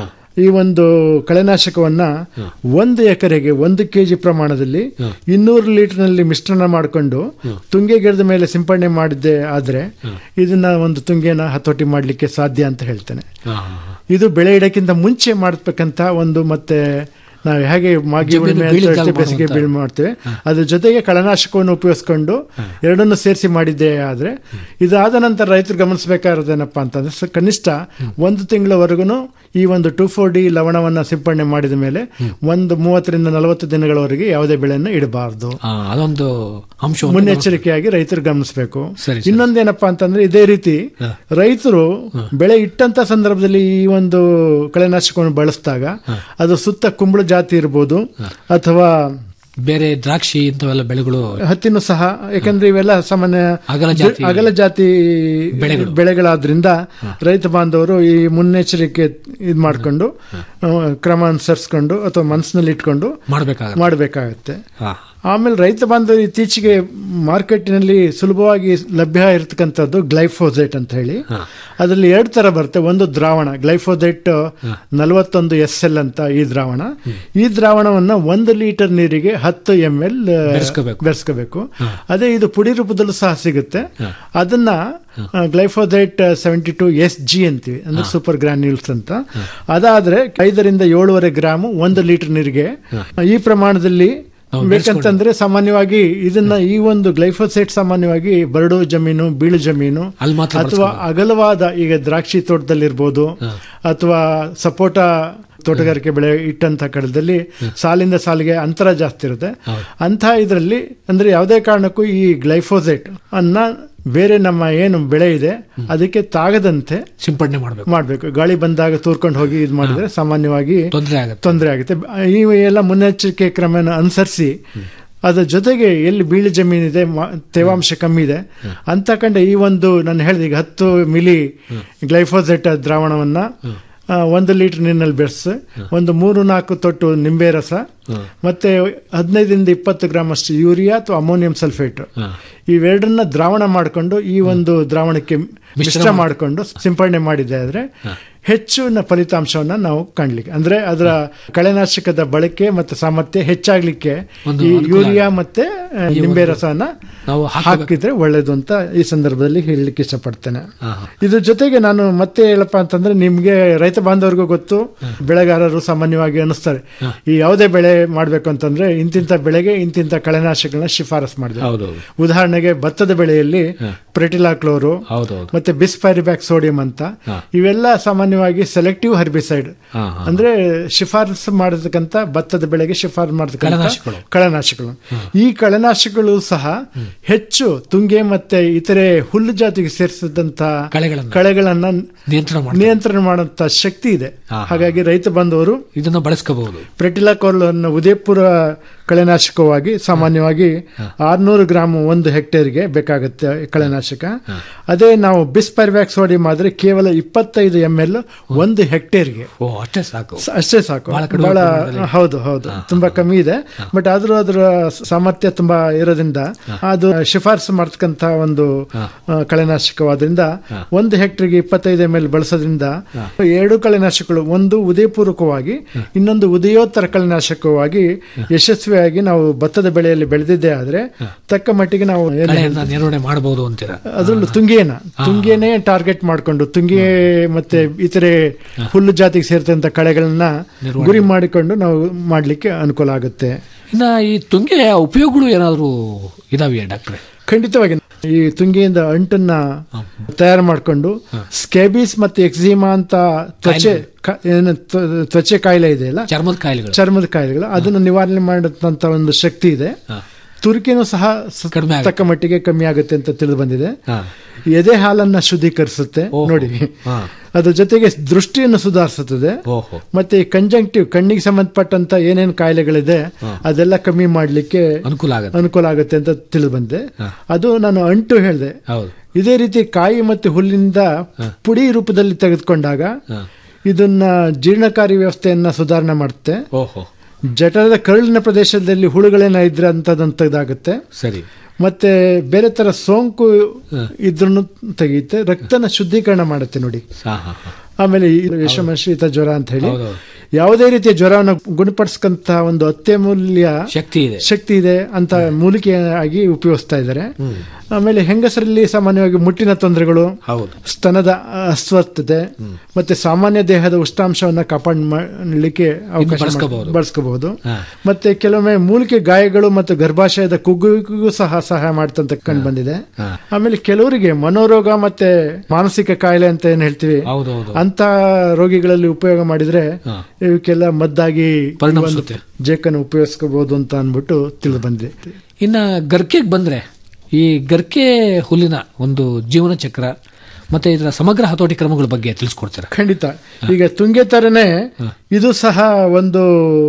ಈ ಒಂದು ಕಳೆನಾಶಕವನ್ನ ಒಂದು ಎಕರೆಗೆ ಒಂದು ಕೆಜಿ ಪ್ರಮಾಣದಲ್ಲಿ ಇನ್ನೂರು ಲೀಟರ್ನಲ್ಲಿ ಮಿಶ್ರಣ ಮಾಡಿಕೊಂಡು ತುಂಗೆ ಗಿಡದ ಮೇಲೆ ಸಿಂಪಡಣೆ ಮಾಡಿದ್ದೆ ಆದ್ರೆ ಇದನ್ನ ಒಂದು ತುಂಗೆನ ಹತೋಟಿ ಮಾಡಲಿಕ್ಕೆ ಸಾಧ್ಯ ಅಂತ ಹೇಳ್ತೇನೆ ಹಾ, ಹಾ, ಹಾ. ಇದು ಬೆಳೆ ಇಡಕ್ಕಿಂತ ಮುಂಚೆ ಮಾಡಬೇಕಂತ ಒಂದು ಮತ್ತೆ ನಾವು ಹೇಗೆ ಮಾಗಿ ಜಮೀನು ಉಳುಮೆ ಬೀಳಿದಾಗ ಅಥವಾ ಬೇಸಿಗೆ ಮಾಡುವಂತ. ಬೀಳು ಮಾಡ್ತೇವೆ ಅದ್ರ ಜೊತೆಗೆ ಕಳೆನಾಶಕವನ್ನು ಉಪಯೋಗಿಸ್ಕೊಂಡು ಎರಡನ್ನು ಸೇರಿಸಿ ಮಾಡಿದ್ದೆ ಆದ್ರೆ ಇದಾದ ನಂತರ ರೈತರು ಗಮನಿಸಬೇಕಾಗಿರೋದೇನಪ್ಪ ಅಂತಂದ್ರೆ ಸ- ಕನಿಷ್ಠ ಒಂದು ತಿಂಗಳವರೆಗೂ ಈ ಒಂದು ಟೂ ಫೋರ್ ಡಿ ಲವಣವನ್ನ ಸಿಂಪಡಣೆ ಮಾಡಿದ ಮೇಲೆ ಒಂದು ಮೂವತ್ತರಿಂದ ನಲವತ್ತು ದಿನಗಳವರೆಗೆ ಯಾವುದೇ ಬೆಳೆಯನ್ನು ಇಡಬಾರದು ಆ, ಅದೊಂದು ಅಂಶ ಮುನ್ನೆಚ್ಚರಿಕೆಯಾಗಿ ರೈತರು ಗಮನಿಸಬೇಕು ಸರಿ, ಸರಿ. ಇನ್ನೊಂದೇನಪ್ಪಾ ಅಂತಂದ್ರೆ ಇದೇ ರೀತಿ ರೈತರು ಬೆಳೆ ಇಟ್ಟಂತ ಸಂದರ್ಭದಲ್ಲಿ ಈ ಒಂದು ಕಳೆನಾಶಕವನ್ನು ಬಳಸಿದಾಗ ಅದು ಸುತ್ತ ಕುಂಬಳ ಜಾತಿ ಇರ್ಬೋದು ಅಥವಾ ಬೇರೆ ದ್ರಾಕ್ಷಿ ಇಂಥವೆಲ್ಲ ಬೆಳೆಗಳು ಹತ್ತಿನೂ ಸಹ ಯಾಕಂದ್ರೆ ಇವೆಲ್ಲ ಸಾಮಾನ್ಯ ಅಗಲ ಜಾತಿ ಅಗಲ ಜಾತಿ ಬೆಳೆಗಳು. ಬೆಳೆಗಳಾದ್ರಿಂದ ರೈತ ಬಾಂಧವರು ಈ ಮುನ್ನೆಚ್ಚರಿಕೆ ಇದು ಮಾಡ್ಕೊಂಡು ಆ, ಕ್ರಮ ಅನುಸರಿಸ್ಕೊಂಡು ಅಥವಾ ಮನಸ್ಸಿನಲ್ಲಿ ಇಟ್ಕೊಂಡು ಮಾಡಬೇಕಾಗತ್ತೆ ಮಾಡಬೇಕಾಗತ್ತೆ ಹಾ. ಆಮೇಲೆ ರೈತ ಬಾಂಧವರು ಇತ್ತೀಚೆಗೆ ಮಾರ್ಕೆಟ್ನಲ್ಲಿ ಸುಲಭವಾಗಿ ಲಭ್ಯ ಇರತಕ್ಕಂಥದ್ದು ಗ್ಲೈಫೋಸೇಟ್ ಅಂತ ಹೇಳಿ ಅದರಲ್ಲಿ ಎರಡು ತರ ಬರುತ್ತೆ ಒಂದು ದ್ರಾವಣ ಗ್ಲೈಫೋಸೇಟ್ ನಲವತ್ತೊಂದು ಎಸ್ ಎಲ್ ಅಂತ ಈ ದ್ರಾವಣ ಈ ದ್ರಾವಣವನ್ನ ಒಂದು ಲೀಟರ್ ನೀರಿಗೆ ಹತ್ತು ಎಂ ಎಲ್ ಬೆರೆಸ್ಕೋಬೇಕು. ಬೆರೆಸ್ಕೋಬೇಕು ಅದೇ ಇದು ಪುಡಿ ರೂಪದಲ್ಲೂ ಸಹ ಸಿಗುತ್ತೆ ಅದನ್ನ glyphosate seventy two S G ಅಂತೀವಿ ಅಂದ್ರೆ ಸೂಪರ್ ಗ್ರಾನ್ಯೂಲ್ಸ್ ಅಂತ ಅದಾದ್ರೆ ಐದರಿಂದ ಏಳುವರೆ ಗ್ರಾಮ್ ಒಂದು ಲೀಟರ್ ನೀರಿಗೆ ಈ ಪ್ರಮಾಣದಲ್ಲಿ ನಾವು ಬೇಕಂತಂದ್ರೆ ಸಾಮಾನ್ಯವಾಗಿ ಇದನ್ನ ಈ ಒಂದು ಗ್ಲೈಫೋಸೇಟ್ ಸಾಮಾನ್ಯವಾಗಿ ಬರಡು ಜಮೀನು ಬೀಳು ಜಮೀನು ಅಲ್ಲಿ ಮಾತ್ರ ಅಥವಾ ಅಗಲವಾದ ಈಗ ದ್ರಾಕ್ಷಿ ತೋಟದಲ್ಲಿರ್ಬೋದು ಅಥವಾ ಸಪೋಟ ತೋಟಗಾರಿಕೆ ಬೆಳೆ ಇಟ್ಟಂತ ಕಡದಲ್ಲಿ ಸಾಲಿಂದ ಸಾಲಿಗೆ ಅಂತರ ಜಾಸ್ತಿ ಇರುತ್ತೆ ಅಂತ ಇದರಲ್ಲಿ ಅಂದ್ರೆ ಯಾವುದೇ ಕಾರಣಕ್ಕೂ ಈ ಗ್ಲೈಫೋಸೇಟ್ ಅನ್ನ ಬೇರೆ ನಮ್ಮ ಏನು ಬೆಳೆ ಇದೆ ಅದಕ್ಕೆ ತಾಗದಂತೆ ಸಿಂಪಡಣೆ ಮಾಡಬೇಕು ಮಾಡಬೇಕು ಗಾಳಿ ಬಂದಾಗ ತೂರ್ಕೊಂಡು ಹೋಗಿ ಇದು ಮಾಡಿದ್ರೆ ಸಾಮಾನ್ಯವಾಗಿ ತೊಂದರೆ ಆಗುತ್ತೆ ತೊಂದರೆ ಆಗುತ್ತೆ ಈ ಎಲ್ಲ ಮುನ್ನೆಚ್ಚರಿಕೆ ಕ್ರಮನ ಅನುಸರಿಸಿ ಅದ್ರ ಜೊತೆಗೆ ಎಲ್ಲಿ ಬೀಳು ಜಮೀನಿದೆ ಮ- ತೇವಾಂಶ ಕಮ್ಮಿ ಇದೆ ಅಂತ ಕಂಡ ಈ ಒಂದು ನಾನು ಹೇಳಿದೆ ಈಗ ಹತ್ತು ಮಿಲಿ ಗ್ಲೈಫೋಸೆಟ್ ದ್ರಾವಣವನ್ನ ಆ, ಒಂದು ಲೀಟರ್ ನೀರಿನಲ್ಲಿ ಬೆರೆಸಿ ಒಂದು ಮೂರು ನಾಲ್ಕು ತೊಟ್ಟು ನಿಂಬೆ ರಸ ಮತ್ತೆ ಹದಿನೈದರಿಂದ ಇಪ್ಪತ್ತು ಗ್ರಾಮ್ ಅಷ್ಟು ಯೂರಿಯಾ ಅಥವಾ ಅಮೋನಿಯಂ ಸಲ್ಫೇಟ್ ಇವೆರಡನ್ನ ದ್ರಾವಣ ಮಾಡಿಕೊಂಡು ಈ ಒಂದು ದ್ರಾವಣಕ್ಕೆ ಮಿಶ್ರ ಮಾಡಿಕೊಂಡು ಸಿಂಪಡಣೆ ಮಾಡಿದೆ ಆದ್ರೆ ಹೆಚ್ಚಿನ ಫಲಿತಾಂಶವನ್ನ ನಾವು ಕಾಣ್ಲಿಕ್ಕೆ ಅಂದ್ರೆ ಅದರ ಕಳೆನಾಶಕದ ಬಳಕೆ ಮತ್ತು ಸಾಮರ್ಥ್ಯ ಹೆಚ್ಚಾಗ್ಲಿಕ್ಕೆ ಒಂದು ಈ ಅನುಕೂಲ ಯೂರಿಯಾ ಮತ್ತೆ ಆ, ನಿಂಬೆ ರಸನ ನಾವು ಹಾಕಿದ್ರೆ ಒಳ್ಳೇದು ಅಂತ ಈ ಸಂದರ್ಭದಲ್ಲಿ ಹೇಳಲಿಕ್ಕೆ ಇಷ್ಟಪಡ್ತೇನೆ ಇದ್ರ ಜೊತೆಗೆ ನಾನು ಮತ್ತೆ ಹೇಳಪ್ಪ ಅಂತಂದ್ರೆ ನಿಮ್ಗೆ ರೈತ ಬಾಂಧವರಿಗೂ ಗೊತ್ತು ಬೆಳೆಗಾರರು ಸಾಮಾನ್ಯವಾಗಿ ಅನಿಸ್ತಾರೆ ಈ ಯಾವುದೇ ಬೆಳೆ ಮಾಡ್ಬೇಕು ಅಂತಂದ್ರೆ ಇಂತಿಂತ ಬೆಳೆಗೆ ಇಂತಿಂತ ಕಳೆನಾಶಕಗಳನ್ನ ಶಿಫಾರಸ್ ಮಾಡಿದೆ ಹೌದೌದು ಉದಾಹರಣೆಗೆ ಭತ್ತದ ಬೆಳೆಯಲ್ಲಿ ಪ್ರೆಟಿಲಾಕ್ಲೋರು ಹೌದೌದು ಮತ್ತೆ ಬಿಸ್ಪೈರಿಬ್ಯಾಕ್ ಸೋಡಿಯಂ ಅಂತ ಇವೆಲ್ಲ ಸಾಮಾನ್ಯವಾಗಿ ಸೆಲೆಕ್ಟಿವ್ ಹರ್ಬಿಸೈಡ್ ಹಾ, ಅಂದ್ರೆ ಶಿಫಾರಸು ಮಾಡತಕ್ಕಂತ ಭತ್ತದ ಬೆಳೆಗೆ ಶಿಫಾರಸು ಮಾಡತಕ್ಕಂತ ಕಳೆನಾಶಕಗಳು. ಕಳೆನಾಶಕಗಳು ಈ ಕಳೆನಾಶಕಗಳು ಸಹ ಹೆಚ್ಚು ತುಂಗೆ ಮತ್ತೆ ಇತರೆ ಹುಲ್ಲು ಜಾತಿಗೆ ಸೇರಿಸಿದಂತ ಕಳೆಗಳನ್ನ ಕಳೆಗಳನ್ನ ನಿಯಂತ್ರಣ ಮಾಡಿ ನಿಯಂತ್ರಣ ಮಾಡುವಂತ ಶಕ್ತಿ ಇದೆ ಹಾ, ಹಾ. ಹಾಗಾಗಿ ರೈತ ಬಂದವರು ಇದನ್ನ ಬಳಸ್ಕೋಬಹುದು ಪ್ರೆಟಿಲಾಕೋಲ್ ಅನ್ನು ಉದಯಪುರ ಕಳೆನಾಶಕವಾಗಿ ಸಾಮಾನ್ಯವಾಗಿ ಆರ್ನೂರು ಗ್ರಾಮ್ ಒಂದು ಹೆಕ್ಟೇರ್ಗೆ ಬೇಕಾಗುತ್ತೆ ಕಳೆನಾಶಕ ಅದೇ ನಾವು ಬಿಸ್ಪರ್ವ್ಯಾಕ್ಸ್ ಹೊಡಿ ಮಾದ್ರೆ ಕೇವಲ ಇಪ್ಪತ್ತೈದು ಎಂ ಎಲ್ ಒಂದು ಹೆಕ್ಟೇರ್ಗೆ ಓ ಅಷ್ಟೇ ಸಾಕು ಸ- ಅಷ್ಟೇ ಸಾಕು ಬಹಳ ಕಡಿಮೆ ಬಹಳ ಪ್ರಮಾಣದಲ್ಲಿ. ಹೌದು ಹೌದು ತುಂಬಾ ಕಮ್ಮಿ ಇದೆ ಬಟ್ ಆದ್ರೂ ಅದರ ಸಾಮರ್ಥ್ಯ ತುಂಬಾ ಇರೋದ್ರಿಂದ ಅದು ಶಿಫಾರಸು ಮಾಡ್ತಕ್ಕಂತ ಒಂದು ಆ, ಕಳೆನಾಶಕವಾದ್ರಿಂದ ಒಂದು ಹೆಕ್ಟರ್ಗೆ ಇಪ್ಪತ್ತೈದು ಎಂ ಎಲ್ ಬಳಸೋದ್ರಿಂದ ಎರಡು ಕಳೆನಾಶಕಗಳು ಒಂದು ಉದಯಪೂರ್ವಕವಾಗಿ ಇನ್ನೊಂದು ಉದಯೋತ್ತರ ಕಳೆನಾಶಕವಾಗಿ ಯಶಸ್ವಿಯಾಗಿ ನಾವು ಭತ್ತದ ಬೆಳೆಯಲ್ಲಿ ಬೆಳೆದಿದ್ದೇ ಆದ್ರೆ ತಕ್ಕ ಮಟ್ಟಿಗೆ ನಾವು ಏನು ಕಳೆಯನ್ನ ನಿರ್ವಹಣೆ ಮಾಡಬಹುದು ಅಂತೀರಾ ಅದರಲ್ಲೂ ತುಂಗೇನ ತುಂಗೇನೆ ಟಾರ್ಗೆಟ್ ಮಾಡಿಕೊಂಡು ತುಂಗೆ ಮತ್ತೆ ಇತರೆ ಹುಲ್ಲು ಜಾತಿಗೆ ಸೇರ್ತಂತ ಕಳೆಗಳನ್ನ ಗುರಿ ಮಾಡಿಕೊಂಡು ನಾವು ಮಾಡ್ಲಿಕ್ಕೆ ಅನುಕೂಲ ಆಗುತ್ತೆ ಇನ್ನ ಈ ತುಂಗೆಯ ಉಪಯೋಗಗಳು ಏನಾದರೂ ಇದಾವೆಯಾ ಡಾಕ್ಟ್ರೆ ಖಂಡಿತವಾಗಿ ಈ ತುಂಗೆಯಿಂದ ಅಂಟನ್ನ ತಯಾರು ಮಾಡಿಕೊಂಡು ಸ್ಕೆಬಿಸ್ ಮತ್ತೆ ಎಕ್ಸಿಮಾ ಅಂತ ತ್ವಚೆ ಕ- ಏನು ತ್ವ- ತ್ವಚೆ ಕಾಯಿಲೆ ಇದೆಯಲ್ಲ ಚರ್ಮದ ಕಾಯಿಲೆಗಳು ಚರ್ಮದ ಕಾಯಿಲೆಗಳು ಅದನ್ನು ನಿವಾರಣೆ ಮಾಡದಂತ ಒಂದು ಶಕ್ತಿ ಇದೆ ತುರ್ಕಿನೂ ಸಹ ಸ- ಕಡಿಮೆ ಆಗುತ್ತೆ. ತಕ್ಕ ಮಟ್ಟಿಗೆ ಕಮ್ಮಿ ಆಗುತ್ತೆ ಅಂತ ತಿಳಿದು ಬಂದಿದೆ ಹಾ. ಎದೆ ಹಾಲನ್ನ ಶುದ್ಧೀಕರಿಸುತ್ತೆ ಓಹೋ. ನೋಡಿ ಹಾ. ಅದ್ರ ಜೊತೆಗೆ ದೃಷ್ಟಿಯನ್ನು ಸುಧಾರಿಸುತ್ತದೆ ಓಹೋ ಮತ್ತೆ ಕಂಜಂಕ್ಟಿವ್ ಕಣ್ಣಿಗೆ ಸಂಬಂಧಪಟ್ಟಂತ ಏನೇನು ಕಾಯಿಲೆಗಳಿದೆ ಅದೆಲ್ಲ ಕಮ್ಮಿ ಮಾಡ್ಲಿಕ್ಕೆ ಅನುಕೂಲ ಆಗುತ್ತೆ ಅನುಕೂಲ ಆಗುತ್ತೆ ಅಂತ ತಿಳಿದು ಬಂದೆ ಅದು ನಾನು ಅಂಟು ಹೇಳಿದೆ ಹೌದು ಇದೇ ರೀತಿ ಕಾಯಿ ಮತ್ತೆ ಹುಲ್ಲಿಂದ ಪುಡಿ ರೂಪದಲ್ಲಿ ತೆಗೆದುಕೊಂಡಾಗ ಇದನ್ನ ಜೀರ್ಣಕಾರಿ ವ್ಯವಸ್ಥೆಯನ್ನ ಸುಧಾರಣೆ ಮಾಡುತ್ತೆ ಓಹೋ ಜಠರದ ಕರುಳಿನ ಪ್ರದೇಶದಲ್ಲಿ ಹುಳುಗಳೇನ ಇದ್ರೆ ಅಂತದನ್ನ ತೆಗೆದಾಗುತ್ತೆ ಸರಿ ಮತ್ತೆ ಬೇರೆ ತರ ಸೋಂಕು ಇದ್ರೂ ತೆಗೆಯುತ್ತೆ ರಕ್ತನ ಶುದ್ಧೀಕರಣ ಮಾಡುತ್ತೆ ನೋಡಿ ಹಾ ಹಾ ಹಾ ಆಮೇಲೆ ಈ ವಿಷಮಶೀತ ಜ್ವರ ಅಂತ ಹೇಳಿ ಹೌದೌದು. ಯಾವುದೇ ರೀತಿಯ ಜ್ವರವನ್ನು ಗುಣಪಡಿಸ್ಕಂತ ಒಂದು ಅತ್ಯಮೂಲ್ಯ ಶಕ್ತಿ ಇದೆ ಶಕ್ತಿ ಇದೆ ಅಂತ ಮೂಲಿಕೆಯಾಗಿ ಉಪಯೋಗಿಸ್ತಾ ಇದ್ದಾರೆ ಆಮೇಲೆ ಹೆಂಗಸರಲ್ಲಿ ಸಾಮಾನ್ಯವಾಗಿ ಮುಟ್ಟಿನ ತೊಂದರೆಗಳು ಹೌದು ಸ್ತನದ ಅಸ್ವಸ್ಥತೆ ಮತ್ತೆ ಸಾಮಾನ್ಯ ದೇಹದ ಉಷ್ಣಾಂಶವನ್ನ ಕಾಪಾಡ್ ಮಾಡಲಿಕ್ಕೆ ಅವಕಾಶ ಬಳಸ್ಕೋಬಹುದು. ಮಾಡ್- ಬಳಸ್ಕೋಬಹುದು ಹಾ. ಮತ್ತೆ ಕೆಲವೊಮ್ಮೆ ಮೂಲಿಕೆ ಗಾಯಗಳು ಮತ್ತು ಗರ್ಭಾಶಯದ ಕುಗ್ಗುವಿಗೂ ಸಹ ಸಹಾಯ ಮಾಡ್ತಂತ ಕಂಡು ಬಂದಿದೆ ಹಾ. ಆಮೇಲೆ ಕೆಲವರಿಗೆ ಮನೋರೋಗ ಮತ್ತೆ ಮಾನಸಿಕ ಕಾಯಿಲೆ ಅಂತ ಏನ್ ಹೇಳ್ತೀವಿ ಹೌದೌದು ಅಂತ ರೋಗಿಗಳಲ್ಲಿ ಉಪಯೋಗ ಮಾಡಿದ್ರೆ ಹಾ. ಇವಕ್ಕೆಲ್ಲ ಮದ್ದಾಗಿ ಪರಿಣಮಿಸುತ್ತೆ. ಜೇಕನ್ನು ಉಪಯೋಗಿಸ್ಕೋಬಹುದು ಅಂತ ಅನ್ಬಿಟ್ಟು ತಿಳಿದು ಬಂದಿದೆ ಇನ್ನ ಗರ್ಕೆಗೆ ಬಂದ್ರೆ ಈ ಗರ್ಕೆ ಹುಲ್ಲಿನ ಒಂದು ಜೀವನ ಚಕ್ರ ಮತ್ತೆ ಇದರ ಸಮಗ್ರ ಹತೋಟಿ ಕ್ರಮಗಳ ಬಗ್ಗೆ ತಿಳಿಸ್ಕೊಡ್ತೀರಾ ಖಂಡಿತ ಈಗ ತುಂಗೆ ತರನೇ ಇದು ಸಹ ಒಂದು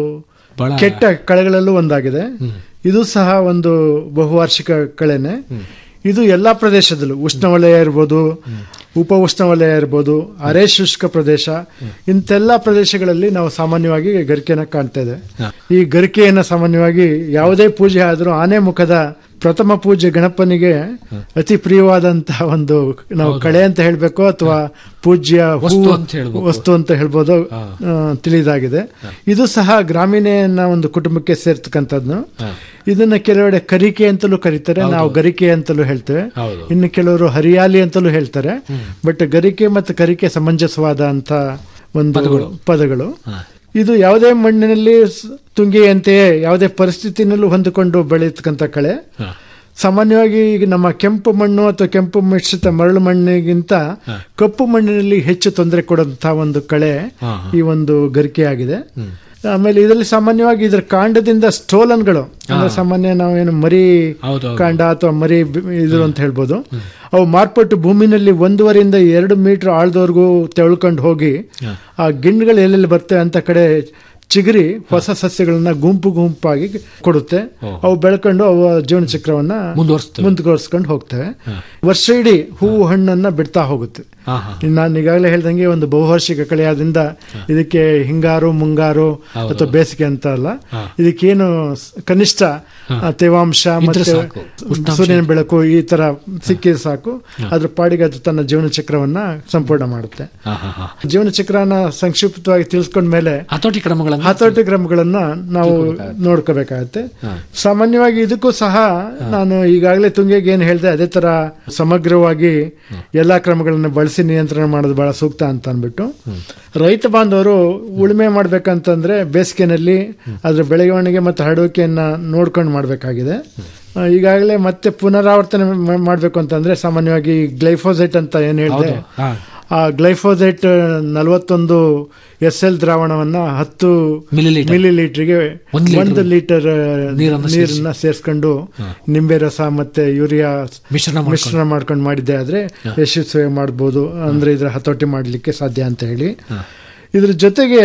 ಬಹಳ ಕೆಟ್ಟ ಕಳೆಗಳಲ್ಲೂ ಒಂದಾಗಿದೆ ಇದು ಸಹ ಒಂದು ಬಹುವಾರ್ಷಿಕ ಕಳೆನೆ ಇದು ಎಲ್ಲಾ ಪ್ರದೇಶದಲ್ಲೂ ಉಷ್ಣವಲಯ ಇರ್ಬೋದು ಉಪ ಉಷ್ಣವಲಯ ಇರ್ಬೋದು ಅರೆ ಶುಷ್ಕ ಪ್ರದೇಶ ಇಂತೆಲ್ಲ ಪ್ರದೇಶಗಳಲ್ಲಿ ನಾವು ಸಾಮಾನ್ಯವಾಗಿ ಗರಿಕೆನ ಕಾಣ್ತಾ ಇದೆ ಈ ಗರಿಕೆಯನ್ನ ಸಾಮಾನ್ಯವಾಗಿ ಯಾವುದೇ ಪೂಜೆ ಆದರೂ ಆನೆ ಮುಖದ ಪ್ರಥಮ ಪೂಜೆ ಗಣಪನಿಗೆ ಅತಿ ಪ್ರಿಯವಾದಂತಹ ಒಂದು ನಾವು ಕಳೆ ಅಂತ ಹೇಳ್ಬೇಕು ಅಥವಾ ಪೂಜ್ಯ ಹೂ- ವಸ್ತು ಅಂತ ಹೇಳ್ಬೇಕು. ವಸ್ತು ಅಂತ ಹೇಳ್ಬೋದು ಆ, ತಿಳಿದಾಗಿದೆ ಇದು ಸಹ ಗ್ರಾಮೀಣ ಒಂದು ಕುಟುಂಬಕ್ಕೆ ಸೇರ್ತಕ್ಕಂಥದ್ದು ಇದನ್ನ ಕೆಲವೆಡೆ ಕರಿಕೆ ಅಂತಲೂ ಕರೀತಾರೆ ನಾವು ಗರಿಕೆ ಅಂತಲೂ ಹೇಳ್ತೇವೆ ಹೌದು. ಇನ್ನು ಕೆಲವರು ಹರಿಯಾಲಿ ಅಂತಲೂ ಹೇಳ್ತಾರೆ ಬಟ್ ಗರಿಕೆ ಮತ್ತು ಕರಿಕೆ ಸಮಂಜಸವಾದ ಅಂತ ಒಂದು ಪದಗಳು. ಪದಗಳು ಇದು ಯಾವುದೇ ಮಣ್ಣಿನಲ್ಲಿ ಸ್- ತುಂಗೆಯಂತೆಯೇ ಯಾವುದೇ ಪರಿಸ್ಥಿತಿನಲ್ಲೂ ಹೊಂದಿಕೊಂಡು ಬೆಳೆಯತಕ್ಕಂಥ ಕಳೆ ಸಾಮಾನ್ಯವಾಗಿ ಈಗ ನಮ್ಮ ಕೆಂಪು ಮಣ್ಣು ಅಥವಾ ಕೆಂಪು ಮಿಶ್ರಿತ ಮರಳು ಮಣ್ಣಿಗಿಂತ ಕಪ್ಪು ಮಣ್ಣಿನಲ್ಲಿ ಹೆಚ್ಚು ತೊಂದರೆ ಕೊಡುವಂತಹ ಒಂದು ಕಳೆ ಹಾ, ಈ ಒಂದು ಗರಿಕೆ ಆಗಿದೆ ಆಮೇಲೆ ಇದರಲ್ಲಿ ಸಾಮಾನ್ಯವಾಗಿ ಇದರ ಕಾಂಡದಿಂದ ಸ್ಟೋಲನ್ಗಳು ಅಂದ್ರೆ ಸಾಮಾನ್ಯ ನಾವೇನು ಮರಿ ಹೌದೌದು. ಕಾಂಡ ಅಥವಾ ಮರಿ ಬಿ- ಇದು ಅಂತ ಹೇಳ್ಬೋದು ಅವು ಮಾರ್ಪಟ್ಟು ಭೂಮಿನಲ್ಲಿ ಒಂದೂವರೆಯಿಂದ ಎರಡು ಮೀಟರ್ ಆಳದವರೆಗೂ ತೆಳ್ಕೊಂಡು ಹೋಗಿ ಆ ಗಿಣ್ಣಗಳು ಎಲ್ಲೆಲ್ಲಿ ಬರ್ತವೆ ಅಂತ ಕಡೆ ಚಿಗುರಿ ಹೊಸ ಸಸ್ಯಗಳನ್ನ ಗುಂಪು ಗುಂಪಾಗಿ ಕೊಡುತ್ತೆ ಅವು ಬೆಳ್ಕೊಂಡು ಅವು ಜೀವನ ಚಕ್ರವನ್ನ ಮುಂದುವರಿಸ್ತವೆ. ಮುಂದುವರಿಸ್ಕೊಂಡು ಹೋಗ್ತವೆ ವರ್ಷ ಇಡೀ ಹೂವು ಹಣ್ಣನ್ನ ಬಿಡ್ತಾ ಹೋಗುತ್ತೆ ಹಾ ಹಾ ಇನ್ನು ನಾನು ಈಗಾಗಲೇ ಹೇಳ್ದಂಗೆ ಒಂದು ಬಹುವಾರ್ಷಿಕ ಕಳೆಯಾದ್ರಿಂದ ಇದಕ್ಕೆ ಹಿಂಗಾರು ಮುಂಗಾರು ಅಥವಾ ಬೇಸಿಗೆ ಅಂತ ಅಲ್ಲ ಇದಕ್ಕೇನು ಸ್- ಕನಿಷ್ಠ ಆ, ತೇವಾಂಶ ಮತ್ತೆ ಸಾಕು. ಉಷ್ಣಾಂಶ ಸೂರ್ಯನ ಬೆಳಕು ಈ ತರ ಸಿಕ್ಕಿದ್ರೆ ಸಾಕು ಅದ್ರ ಪಾಡಿಗೆ ಅದು ತನ್ನ ಜೀವನ ಚಕ್ರವನ್ನ ಸಂಪೂರ್ಣ ಮಾಡುತ್ತೆ ಹಾ ಹಾ ಹಾ ಜೀವನ ಚಕ್ರನ ಸಂಕ್ಷಿಪ್ತವಾಗಿ ತಿಳಿಸ್ಕೊಂಡ ಮೇಲೆ ಹತೋಟಿ ಕ್ರಮಗಳನ್ನು ಹತೋಟಿ ಕ್ರಮಗಳನ್ನ ನಾವು ನೋಡ್ಕೋಬೇಕಾಗತ್ತೆ ಸಾಮಾನ್ಯವಾಗಿ ಇದಕ್ಕೂ ಸಹ ನಾನು ಈಗಾಗಲೇ ತುಂಗೆಗೆ ಏನ್ ಹೇಳಿದೆ ಅದೇ ತರ ಸಮಗ್ರವಾಗಿ ಎಲ್ಲಾ ಕ್ರಮಗಳನ್ನ ಬಳಸಿ ನಿಯಂತ್ರಣ ಮಾಡೋದು ಬಹಳ ಸೂಕ್ತ ಅಂತ ಅನ್ಬಿಟ್ಟು ರೈತ ಬಾಂಧವರು ಉಳುಮೆ ಮಾಡ್ಬೇಕಂತಂದ್ರೆ ಬೇಸಿಗೆನಲ್ಲಿ ಅದ್ರ ಬೆಳವಣಿಗೆ ಮತ್ತು ಹರಡುವಿಕೆಯನ್ನ ನೋಡ್ಕೊಂಡು ಮಾಡಬೇಕಾಗಿದೆ ಈಗಾಗಲೇ ಮತ್ತೆ ಪುನರಾವರ್ತನೆ ಮಾ- ಮಾಡ್ಬೇಕು ಅಂತಂದ್ರೆ ಸಾಮಾನ್ಯವಾಗಿ ಗ್ಲೈಫೋಸೈಟ್ ಅಂತ ಏನ್ ಹೇಳಿದೆ ಹಾ ಆ ಗ್ಲೈಫೋಸೈಟ್ ನಲವತ್ತೊಂದು ಎಸ್ ಎಲ್ ದ್ರಾವಣವನ್ನ ಹತ್ತು ಮಿಲಿಲೀಟರ್. ಮಿಲಿ ಲೀಟರ್ಗೆ ಒಂದು ಲೀಟರ್ ಒಂದು ಲೀಟರ್ ನೀರನ್ನ ನೀರನ್ನ ಸೇರಿಸ್ಕೊಂಡು ನಿಂಬೆ ರಸ ಮತ್ತೆ ಯೂರಿಯಾ ಮಿಶ್ರಣ ಮಾಡ್ಕೊಂಡು. ಮಿಶ್ರಣ ಮಾಡ್ಕೊಂಡು ಮಾಡಿದ್ದೆ ಆದ್ರೆ ಯಶಸ್ವಿ ಮಾಡ್ಬೋದು ಅಂದ್ರೆ ಇದ್ರ ಹತೋಟಿ ಮಾಡ್ಲಿಕ್ಕೆ ಸಾಧ್ಯ ಅಂತ ಹೇಳಿ ಇದ್ರ ಜೊತೆಗೆ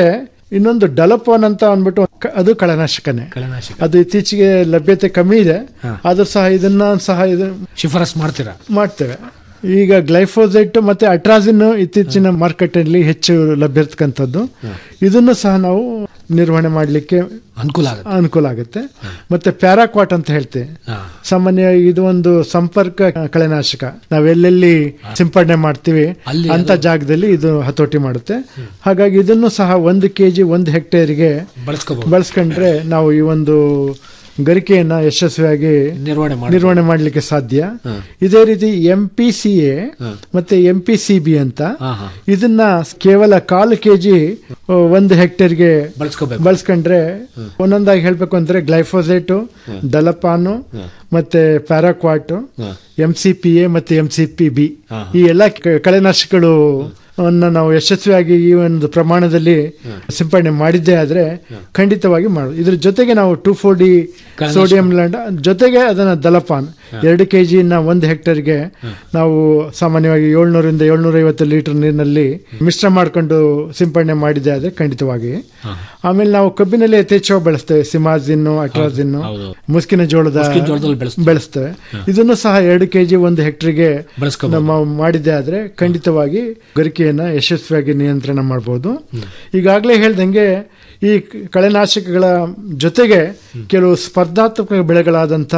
ಇನ್ನೊಂದು ಡಲಪೋನ್ ಅಂತ ಅಂದ್ಬಿಟ್ಟು ಕ- ಅದು ಕಳೆನಾಶಕನೇ ಕಳೆನಾಶಕ ಅದು ಇತ್ತೀಚೆಗೆ ಲಭ್ಯತೆ ಕಮ್ಮಿ ಇದೆ ಆದ್ರೂ ಸಹ ಇದನ್ನ ಸಹ ಇದು ಶಿಫಾರಸ್ ಮಾಡ್ತೀರಾ ಮಾಡ್ತೇವೆ ಈಗ ಗ್ಲೈಫೋಸೈಟ್ ಮತ್ತೆ ಅಟ್ರಾಸಿನ್ ಇತ್ತೀಚಿನ ಮಾರ್ಕೆಟ್ ಅಲ್ಲಿ ಹೆಚ್ಚು ಲಭ್ಯ ಇರ್ತಕ್ಕಂಥದ್ದು ಇದನ್ನು ಸಹ ನಾವು ನಿರ್ವಹಣೆ ಮಾಡಲಿಕ್ಕೆ ಅನುಕೂಲ ಆಗುತ್ತೆ ಅನುಕೂಲ ಆಗುತ್ತೆ ಮತ್ತೆ ಪ್ಯಾರಾಕ್ವಾಟ್ ಅಂತ ಹೇಳ್ತೇವೆ ಹಾ. ಸಾಮಾನ್ಯವಾಗಿ ಇದು ಒಂದು ಸಂಪರ್ಕ ಕಳೆನಾಶಕ ನಾವೆಲ್ಲೆಲ್ಲಿ ಸಿಂಪಡಣೆ ಮಾಡ್ತೀವಿ ಅಲ್ಲಿ ಅಂತ ಜಾಗದಲ್ಲಿ ಇದು ಹತೋಟಿ ಮಾಡುತ್ತೆ ಹಾಗಾಗಿ ಇದನ್ನು ಸಹ ಒಂದು ಕೆಜಿ ಒಂದು ಹೆಕ್ಟೇರ್ಗೆ ಬಳಸ್ಕೋಬಹುದು ಬಳಸ್ಕೊಂಡ್ರೆ ನಾವು ಈ ಒಂದು ಗರಿಕೆಯನ್ನ ಯಶಸ್ವಿಯಾಗಿ ನಿರ್ವಹಣೆ ಮಾಡಿ ನಿರ್ವಹಣೆ ಮಾಡಲಿಕ್ಕೆ ಸಾಧ್ಯ ಇದೇ ರೀತಿ ಎಂ ಪಿ ಸಿ ಎ ಮತ್ತೆ ಎಂ ಪಿ ಸಿ ಬಿ ಅಂತ ಹಾ, ಹಾ. ಇದನ್ನ ಕೇವಲ ಕಾಲು ಕೆಜಿ ಒಂದು ಹೆಕ್ಟೇರ್ಗೆ ಬಳಸ್ಕೋಬೇಕು ಬಳಸ್ಕೊಂಡ್ರೆ ಒಂದೊಂದಾಗಿ ಹೇಳ್ಬೇಕು ಅಂದ್ರೆ ಗ್ಲೈಫೋಸೇಟ್ ಡಲಪಾನು ಮತ್ತೆ paraquat M C P A ಮತ್ತೆ ಎಂ ಸಿ ಪಿ ಬಿ ಈ ಎಲ್ಲ ಕ- ಕಳೆನಾಶಕಗಳು ಅನ್ನ ನಾವು ಯಶಸ್ವಿಯಾಗಿ ಈ ಒಂದು ಪ್ರಮಾಣದಲ್ಲಿ ಸಿಂಪಡಣೆ ಮಾಡಿದ್ದೇ ಆದ್ರೆ ಖಂಡಿತವಾಗಿ ಮಾಡೋದು ಇದ್ರ ಜೊತೆಗೆ ನಾವು two four D sodium land ಜೊತೆಗೆ ಅದನ್ನ ದಲಪಾನ್ ಎರಡು ಕೆ ಜಿನ ಒಂದು ಹೆಕ್ಟೇರ್ಗೆ ನಾವು ಸಾಮಾನ್ಯವಾಗಿ ಏಳ್ನೂರಿಂದ ಏಳ್ನೂರ ಐವತ್ತು ಲೀಟರ್ ನೀರಿನಲ್ಲಿ ಮಿಶ್ರ ಮಾಡ್ಕೊಂಡು ಸಿಂಪಡಣೆ ಮಾಡಿದ್ದೆ ಆದ್ರೆ ಖಂಡಿತವಾಗಿ ಆಮೇಲೆ ನಾವು ಕಬ್ಬಿನಲ್ಲಿ ಯಥೇಚ್ಛವಾಗಿ ಬೆಳೆಸ್ತೇವೆ ಸಿಮಾಜಿನ್ನು ಅಟ್ರಾಜಿನ್ನು ಹೌದು. ಮುಸ್ಕಿನ ಜೋಳದ ಮುಸ್ಕಿನ ಜೋಳದಲ್ಲಿ ಬೆಳೆಸ್ತೇವೆ. ಬೆಳೆಸ್ತೇವೆ ಇದನ್ನು ಸಹ ಎರಡು ಕೆಜಿ ಒಂದು ಹೆಕ್ಟರ್ಗೆ ಬಳಸ್ಕೋಬಹುದು. ನಮ್ಮ ಮಾಡಿದ್ದೆ ಆದ್ರೆ ಖಂಡಿತವಾಗಿ ಗರಿಕೆಯನ್ನ ಯಶಸ್ವಿಯಾಗಿ ನಿಯಂತ್ರಣ ಮಾಡಬಹುದು ಈಗಾಗಲೇ ಹೇಳ್ದಂಗೆ ಈ ಕಳೆನಾಶಕಗಳ ಜೊತೆಗೆ ಕೆಲವು ಸ್ಪರ್ಧಾತ್ಮಕ ಬೆಳೆಗಳಾದಂತ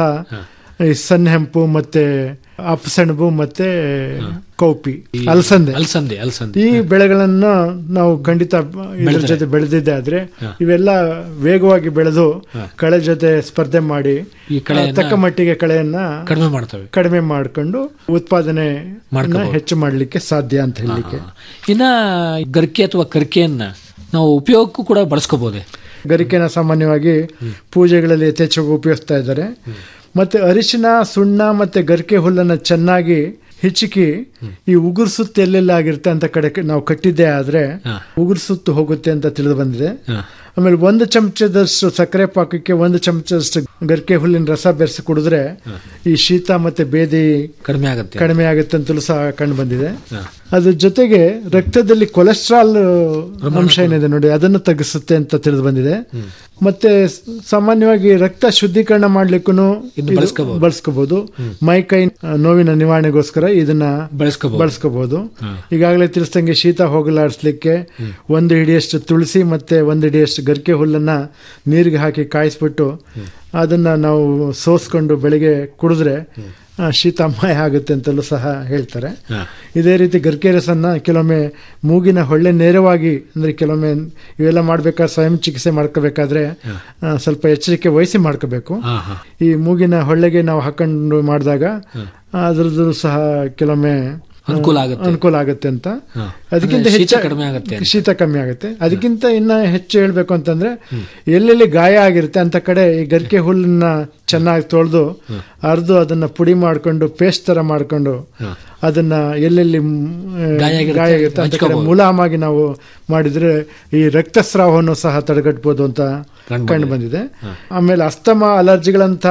ಈ ಸನ್ನೆಂಪು ಮತ್ತೆ ಅಪ್ಸೆಣಬು ಮತ್ತೆ ಕೌಪಿ ಅಲಸಂದೆ ಅಲ್ಸಂದೆ ಅಲ್ಸಂದೆ ಈ ಬೆಳೆಗಳನ್ನ ನಾವು ಖಂಡಿತ ಇದ್ರ ಜೊತೆ ಬೆಳೆದಿದ್ದೆ ಆದ್ರೆ ಇವೆಲ್ಲ ವೇಗವಾಗಿ ಬೆಳೆದು ಕಳೆ ಜೊತೆ ಸ್ಪರ್ಧೆ ಮಾಡಿ ಈ ಕಳೆಯನ್ನ ತಕ್ಕ ಮಟ್ಟಿಗೆ ಕಳೆಯನ್ನ ಕಡಿಮೆ ಮಾಡ್ತವೆ ಕಡಿಮೆ ಮಾಡ್ಕೊಂಡು ಉತ್ಪಾದನೆ ಮಾಡ್ಕೋಬಹುದು. ಹೆಚ್ಚು ಮಾಡಲಿಕ್ಕೆ ಸಾಧ್ಯ ಅಂತ ಹೇಳಲಿಕ್ಕೆ ಇನ್ನ ಗರಿಕೆ ಅಥವಾ ಕರಿಕೆಯನ್ನ ನಾವು ಉಪಯೋಗಕ್ಕೂ ಕೂಡ ಬಳಸ್ಕೋಬಹುದೇ ಗರಿಕೆನ ಸಾಮಾನ್ಯವಾಗಿ ಪೂಜೆಗಳಲ್ಲಿ ಯಥೇಚ್ಛವಾಗಿ ಉಪಯೋಗಿಸ್ತಾ ಇದ್ದಾರೆ ಮತ್ತೆ ಅರಿಶಿನ ಸುಣ್ಣ ಮತ್ತೆ ಗರಿಕೆ ಹುಲ್ಲನ್ನ ಚೆನ್ನಾಗಿ ಹಿಚುಕಿ ಈ ಉಗುರು ಸುತ್ತು ಎಲ್ಲೆಲ್ಲ ಆಗಿರುತ್ತೆ ಅಂತ ಕಡೆ ನಾವು ಕಟ್ಟಿದ್ದೆ ಆದ್ರೆ ಉಗುರು ಸುತ್ತು ಹೋಗುತ್ತೆ ಅಂತ ತಿಳಿದು ಬಂದಿದೆ ಆಮೇಲೆ ಒಂದು ಚಮಚದಷ್ಟು ಸಕ್ಕರೆ ಪಾಕಕ್ಕೆ ಒಂದು ಚಮಚದಷ್ಟು ಗರಿಕೆ ಹುಲ್ಲಿನ ರಸ ಬೆರೆಸಿ ಕುಡಿದ್ರೆ ಈ ಶೀತ ಮತ್ತೆ ಬೇದಿ ಕಡಿಮೆ ಆಗುತ್ತೆ ಕಡಿಮೆ ಆಗುತ್ತೆ ಅಂತಲೂ ಸಹ ಕಂಡು ಬಂದಿದೆ ಅದ್ರ ಜೊತೆಗೆ ರಕ್ತದಲ್ಲಿ ಕೊಲೆಸ್ಟ್ರಾಲ್ ಅಂಶ ಏನಿದೆ ನೋಡಿ ಅದನ್ನು ತಗ್ಗಿಸುತ್ತೆ ಅಂತ ತಿಳಿದು ಬಂದಿದೆ ಮತ್ತೆ ಸ್- ಸಾಮಾನ್ಯವಾಗಿ ರಕ್ತ ಶುದ್ಧೀಕರಣ ಮಾಡ್ಲಿಕ್ಕೂ ಇನ್ನು ಬಳಸ್ಕೋಬಹುದು. ಬಳಸ್ಕೋಬಹುದು ಮೈಕೈ ಆ, ನೋವಿನ ನಿವಾರಣೆಗೋಸ್ಕರ ಇದನ್ನ ಬಳಸ್ಕೋಬಹುದು. ಬಳಸ್ಕೋಬಹುದು ಈಗಾಗಲೇ ತಿಳಿಸ್ದಂಗೆ ಶೀತ ಹೋಗಲಾಡಿಸ್ಲಿಕ್ಕೆ ಒಂದು ಹಿಡಿಯಷ್ಟು ತುಳಸಿ ಮತ್ತೆ ಒಂದು ಹಿಡಿಯಷ್ಟು ಗರಿಕೆ ಹುಲ್ಲನ್ನ ನೀರಿಗೆ ಹಾಕಿ ಕಾಯಿಸ್ಬಿಟ್ಟು ಅದನ್ನ ನಾವು ಸೋಸ್ಕೊಂಡು ಬೆಳಿಗ್ಗೆ ಕುಡಿದ್ರೆ ಆ, ಶೀತ ಮಾಯ ಆಗುತ್ತೆ ಅಂತಲೂ ಸಹ ಹೇಳ್ತಾರೆ ಇದೇ ರೀತಿ ಗರ್ಕೆ ರಸನ್ನ ಕೆಲವೊಮ್ಮೆ ಮೂಗಿನ ಹೊಳ್ಳೆ ನೇರವಾಗಿ ಅಂದ್ರೆ ಕೆಲವೊಮ್ಮೆ ಇವೆಲ್ಲ ಮಾಡ್ಬೇಕಾದ್ರೆ ಸ್ವಯಂ ಚಿಕಿತ್ಸೆ ಮಾಡ್ಕೋಬೇಕಾದ್ರೆ ಆ, ಸ್ವಲ್ಪ ಎಚ್ಚರಿಕೆ ವಹಿಸಿ ಮಾಡ್ಕೋಬೇಕು ಹಾ ಹಾ ಈ ಮೂಗಿನ ಹೊಳ್ಳೆಗೆ ನಾವು ಹಾಕೊಂಡು ಮಾಡಿದಾಗ ಅದ್ರದ್ದು ಸಹ ಕೆಲವೊಮ್ಮೆ ಆ, ಅನುಕೂಲ ಆಗುತ್ತೆ. ಅನುಕೂಲ ಆಗುತ್ತೆ ಅಂತ ಹಾ. ಅದಕ್ಕಿಂತ ಅಂದ್ರೆ ಶೀತ ಹೆಚ್ಚು ಕಡಿಮೆ ಆಗುತ್ತೆ ಅಂತ. ಶೀತ ಕಮ್ಮಿ ಆಗುತ್ತೆ ಅದಕ್ಕಿಂತ ಇನ್ನ ಹೆಚ್ಚು ಹೇಳ್ಬೇಕು ಅಂತಂದ್ರೆ ಎಲ್ಲೆಲ್ಲಿ ಗಾಯ ಆಗಿರುತ್ತೆ ಅಂತ ಕಡೆ ಈ ಗರಿಕೆ ಹುಲ್ಲನ್ನ ಚೆನ್ನಾಗಿ ತೊಳೆದು ಅರ್ದು ಅದನ್ನ ಪುಡಿ ಮಾಡ್ಕೊಂಡು ಪೇಸ್ಟ್ ತರ ಮಾಡ್ಕೊಂಡು ಅದನ್ನ ಎಲ್ಲೆಲ್ಲಿ ಮ್, ಆ, ಗಾಯ ಆಗಿರುತ್ತೆ, ಗಾಯ ಆಗಿರುತ್ತೆ ಅಂತ ಕಡೆ ಹಚ್ಕೋಬಹುದು. ಮುಲಾಮಾಗಿ ನಾವು ಮಾಡಿದ್ರೆ ಈ ರಕ್ತಸ್ರಾವವನ್ನು ಸಹ ತಡೆಗಟ್ಟಬಹುದು ಅಂತ ಕಂಡು ಕಂಡು ಬಂದಿದೆ ಆಮೇಲೆ ಅಸ್ತಮ ಅಲರ್ಜಿಗಳಂತ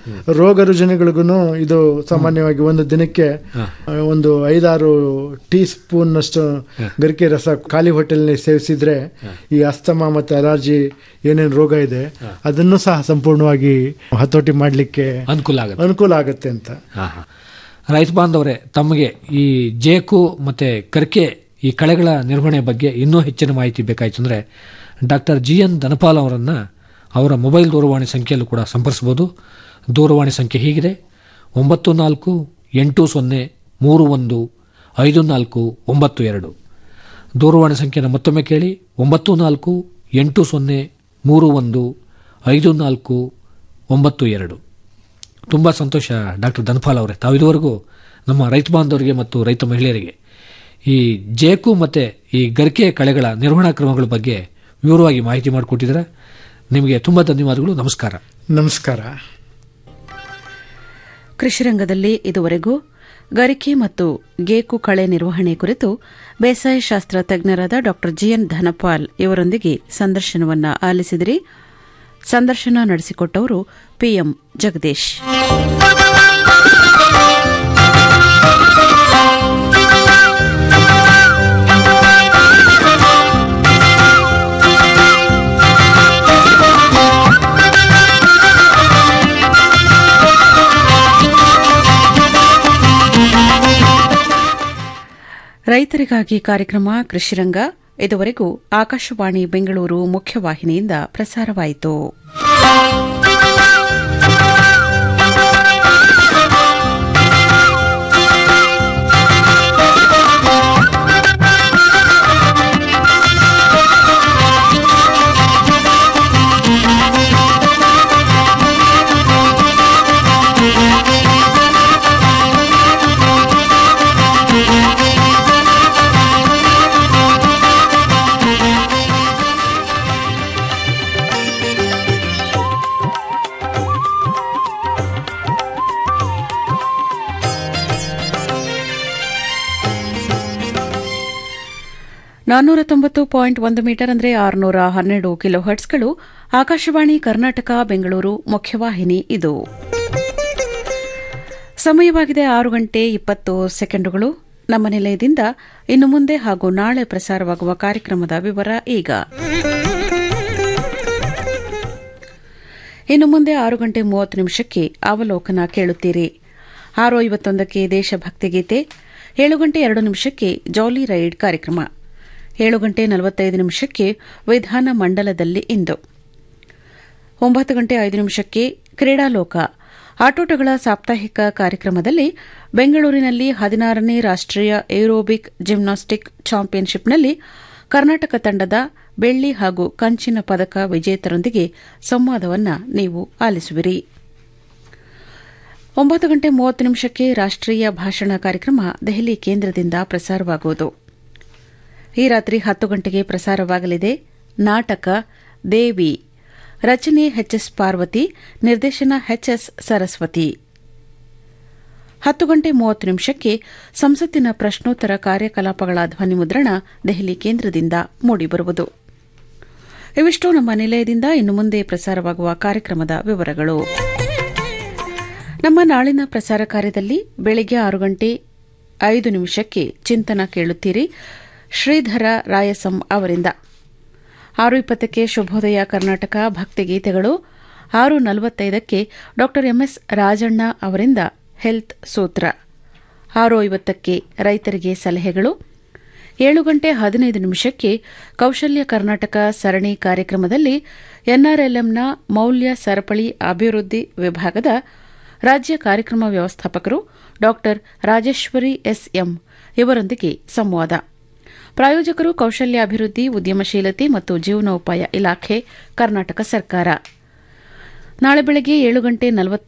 ರೋಗ ರುಜಿನಗಳಿಗೂ ಇದು ಸಾಮಾನ್ಯವಾಗಿ ಒಂದು ದಿನಕ್ಕೆ ಆ, ಒಂದು ಐದಾರು ಟೀ ಸ್ಪೂನ್ ಅಷ್ಟು ಗರಿಕೆ ರಸ ಖಾಲಿ ಹೊಟ್ಟೆಲ್ನಲ್ಲಿ ಸೇವಿಸಿದ್ರೆ ಈ ಅಸ್ತಮ ಮತ್ತೆ ಅಲರ್ಜಿ ಏನೇನು ರೋಗ ಇದೆ ಅದನ್ನು ಸಹ ಸಂಪೂರ್ಣವಾಗಿ ಹತೋಟಿ ಮಾಡಲಿಕ್ಕೆ ಅನುಕೂಲ ಆಗುತ್ತೆ ಅನುಕೂಲ ಆಗುತ್ತೆ ಅಂತ ಹಾ, ಹಾ. ರೈತ ಬಾಂಧವರೇ ತಮಗೆ ಈ ಜೇಕು ಮತ್ತೆ ಕರ್ಕೆ ಈ ಕಳೆಗಳ ನಿರ್ವಹಣೆ ಬಗ್ಗೆ ಇನ್ನೂ ಹೆಚ್ಚಿನ ಮಾಹಿತಿ ಬೇಕಾಯ್ತು ಅಂದ್ರೆ ಡಾಕ್ಟರ್ ಜಿ ಎನ್ ಧನಪಾಲ್ ಅವರನ್ನ ಅವರ ಮೊಬೈಲ್ ದೂರವಾಣಿ ಸಂಖ್ಯೆಯಲ್ಲೂ ಕೂಡ ಸಂಪರ್ಸಬಹುದು ದೂರವಾಣಿ ಸಂಖ್ಯೆ ಹೀಗಿದೆ ಒಂಬತ್ತು ನಾಲ್ಕು ಎಂಟು ಸೊನ್ನೆ ಮೂರು ಒಂದು ಐದು ನಾಲ್ಕು ಒಂಬತ್ತು ಎರಡು ದೂರವಾಣಿ ಸಂಖ್ಯೆನ ಮತ್ತೊಮ್ಮೆ ಕೇಳಿ ಒಂಬತ್ತು ನಾಲ್ಕು ಎಂಟು ಸೊನ್ನೆ ಮೂರು ಒಂದು ಐದು ನಾಲ್ಕು ಒಂಬತ್ತು ಎರಡು ತುಂಬ ಸಂತೋಷ ಡಾಕ್ಟರ್ ಧನಪಾಲ್ ಅವರೇ ತಾವು ಇದುವರೆಗೂ ನಮ್ಮ ರೈತ ಬಾಂಧವರಿಗೆ ಮತ್ತು ರೈತ ಮಹಿಳೆಯರಿಗೆ ಈ ಜೇಕು ಮತ್ತು ಈ ಗರಿಕೆ ಕಳೆಗಳ ನಿರ್ವಹಣಾ ಕ್ರಮಗಳ ಬಗ್ಗೆ ವಿವರವಾಗಿ ಮಾಹಿತಿ ಮಾಡಿಕೊಟ್ಟಿದ್ದಾರೆ ನಿಮಗೆ ತುಂಬ ಧನ್ಯವಾದಗಳು ನಮಸ್ಕಾರ ನಮಸ್ಕಾರ ಕೃಷಿರಂಗದಲ್ಲಿ ಇದುವರೆಗೂ ಗರಿಕೆ ಮತ್ತು ಗೇಕು ಕಳೆ ನಿರ್ವಹಣೆ ಕುರಿತು ಬೇಸಾಯ ಶಾಸ್ತ್ರ ತಜ್ಞರಾದ ಡಾ ಜಿಎನ್ ಧನಪಾಲ್ ಇವರೊಂದಿಗೆ ಸಂದರ್ಶನವನ್ನ ಆಲಿಸಿದಿರಿ ಸಂದರ್ಶನ ನಡೆಸಿಕೊಟ್ಟವರು ಪಿಎಂ ಜಗದೀಶ್ ರೈತರಿಗಾಗಿ ಕಾರ್ಯಕ್ರಮ ಕೃಷಿರಂಗ ಇದುವರೆಗೂ ಆಕಾಶವಾಣಿ ಬೆಂಗಳೂರು ಮುಖ್ಯವಾಹಿನಿಯಿಂದ ಪ್ರಸಾರವಾಯಿತು ನಾನ್ನೂರ ತೊಂಬತ್ತು ಪಾಯಿಂಟ್ ಒಂದು ಮೀಟರ್ ಅಂದರೆ ಆರುನೂರ ಹನ್ನೆರಡು ಕಿಲೋ ಹರ್ಟ್ಸ್ಗಳು ಆಕಾಶವಾಣಿ ಕರ್ನಾಟಕ ಬೆಂಗಳೂರು ಮುಖ್ಯವಾಹಿನಿ ಇದು ಸಮಯವಾಗಿದೆ ಆರು ಗಂಟೆ ಇಪ್ಪತ್ತು ಸೆಕೆಂಡುಗಳು ನಮ್ಮ ನಿಲಯದಿಂದ ಇನ್ನು ಮುಂದೆ ಹಾಗೂ ನಾಳೆ ಪ್ರಸಾರವಾಗುವ ಕಾರ್ಯಕ್ರಮದ ವಿವರ ಈಗ ಇನ್ನು ಮುಂದೆ ಆರು ಗಂಟೆ ಮೂವತ್ತು ನಿಮಿಷಕ್ಕೆ ಅವಲೋಕನ ಕೇಳುತ್ತೀರಿ ಆರು ಐವತ್ತೊಂದಕ್ಕೆ ದೇಶಭಕ್ತಿ ಗೀತೆ ಏಳು ಗಂಟೆ ಎರಡು ನಿಮಿಷಕ್ಕೆ ಜಾಲಿ ರೈಡ್ ಕಾರ್ಯಕ್ರಮ ಏಳು ಗಂಟೆ ನಲವತ್ತೈದು ನಿಮಿಷಕ್ಕೆ ವಿಧಾನ ಮಂಡಲದಲ್ಲಿ ಇಂದು ಒಂಬತ್ತು ಗಂಟೆ ಐದು ನಿಮಿಷಕ್ಕೆ ಕ್ರೀಡಾಲೋಕ ಆಟೋಟಗಳ ಸಾಪ್ತಾಹಿಕ ಕಾರ್ಯಕ್ರಮದಲ್ಲಿ ಬೆಂಗಳೂರಿನಲ್ಲಿ ಹದಿನಾರನೇ ರಾಷ್ಟೀಯ ಏರೋಬಿಕ್ ಜಿಮ್ನಾಸ್ಟಿಕ್ ಚಾಂಪಿಯನ್ಶಿಪ್ನಲ್ಲಿ ಕರ್ನಾಟಕ ತಂಡದ ಬೆಳ್ಳಿ ಹಾಗೂ ಕಂಚಿನ ಪದಕ ವಿಜೇತರೊಂದಿಗೆ ಸಂವಾದವನ್ನು ನೀವು ಆಲಿಸುವಿರಿ ಒಂಬತ್ತು ಗಂಟೆ ಮೂವತ್ತು ನಿಮಿಷಕ್ಕೆ ರಾಷ್ಟೀಯ ಭಾಷಣ ಕಾರ್ಯಕ್ರಮ ದೆಹಲಿ ಕೇಂದ್ರದಿಂದ ಪ್ರಸಾರವಾಗುವುದು ಈ ರಾತ್ರಿ ಹತ್ತು ಗಂಟೆಗೆ ಪ್ರಸಾರವಾಗಲಿದೆ ನಾಟಕ ದೇವಿ ರಚನೆ ಎಚ್ಎಸ್ ಪಾರ್ವತಿ ನಿರ್ದೇಶನ ಎಚ್ಎಸ್ ಸರಸ್ವತಿ ಹತ್ತು ಗಂಟೆ ಮೂವತ್ತು ನಿಮಿಷಕ್ಕೆ ಸಂಸತ್ತಿನ ಪ್ರಶ್ನೋತ್ತರ ಕಾರ್ಯಕಲಾಪಗಳ ಧ್ವನಿಮುದ್ರಣ ದೆಹಲಿ ಕೇಂದ್ರದಿಂದ ಮೂಡಿಬರುವುದು ಇವಿಷ್ಟು ನಮ್ಮ ನಿಲಯದಿಂದ ಇನ್ನು ಮುಂದೆ ಪ್ರಸಾರವಾಗುವ ಕಾರ್ಯಕ್ರಮದ ವಿವರಗಳು ನಮ್ಮ ನಾಳಿನ ಪ್ರಸಾರ ಕಾರ್ಯದಲ್ಲಿ ಬೆಳಗ್ಗೆ ಆರು ಗಂಟೆ ಐದು ನಿಮಿಷಕ್ಕೆ ಚಿಂತನ ಕೇಳುತ್ತೀರಿ ಶ್ರೀಧರ ರಾಯಸಂ ಅವರಿಂದ ಆರು ಇಪ್ಪತ್ತಕ್ಕೆ ಶುಭೋದಯ ಕರ್ನಾಟಕ ಭಕ್ತಿಗೀತೆಗಳು ಆರು ನಲವತ್ತೈದಕ್ಕೆ ಡಾ ಎಂಎಸ್ ರಾಜಣ್ಣ ಅವರಿಂದ ಹೆಲ್ತ್ ಸೂತ್ರ ಆರು ಐವತ್ತಕ್ಕೆ ರೈತರಿಗೆ ಸಲಹೆಗಳು ಏಳು ಗಂಟೆ ಹದಿನೈದು ನಿಮಿಷಕ್ಕೆ ಕೌಶಲ್ಯ ಕರ್ನಾಟಕ ಸರಣಿ ಕಾರ್ಯಕ್ರಮದಲ್ಲಿ ಎನ್ಆರ್ಎಲ್ಎಂನ ಮೌಲ್ಯ ಸರಪಳಿ ಅಭಿವೃದ್ಧಿ ವಿಭಾಗದ ರಾಜ್ಯ ಕಾರ್ಯಕ್ರಮ ವ್ಯವಸ್ಥಾಪಕರು ಡಾ ರಾಜೇಶ್ವರಿ ಎಸ್ಎಂ ಇವರೊಂದಿಗೆ ಸಂವಾದ ಪ್ರಾಯೋಜಕರು ಕೌಶಲ್ಯಾಭಿವೃದ್ಧಿ ಉದ್ಯಮಶೀಲತೆ ಮತ್ತು ಜೀವನೋಪಾಯ ಇಲಾಖೆ ಕರ್ನಾಟಕ ಸರ್ಕಾರ ನಾಳೆ ಬೆಳಗ್ಗೆ ಏಳು ಗಂಟೆ ನಲವತ್ತೈದು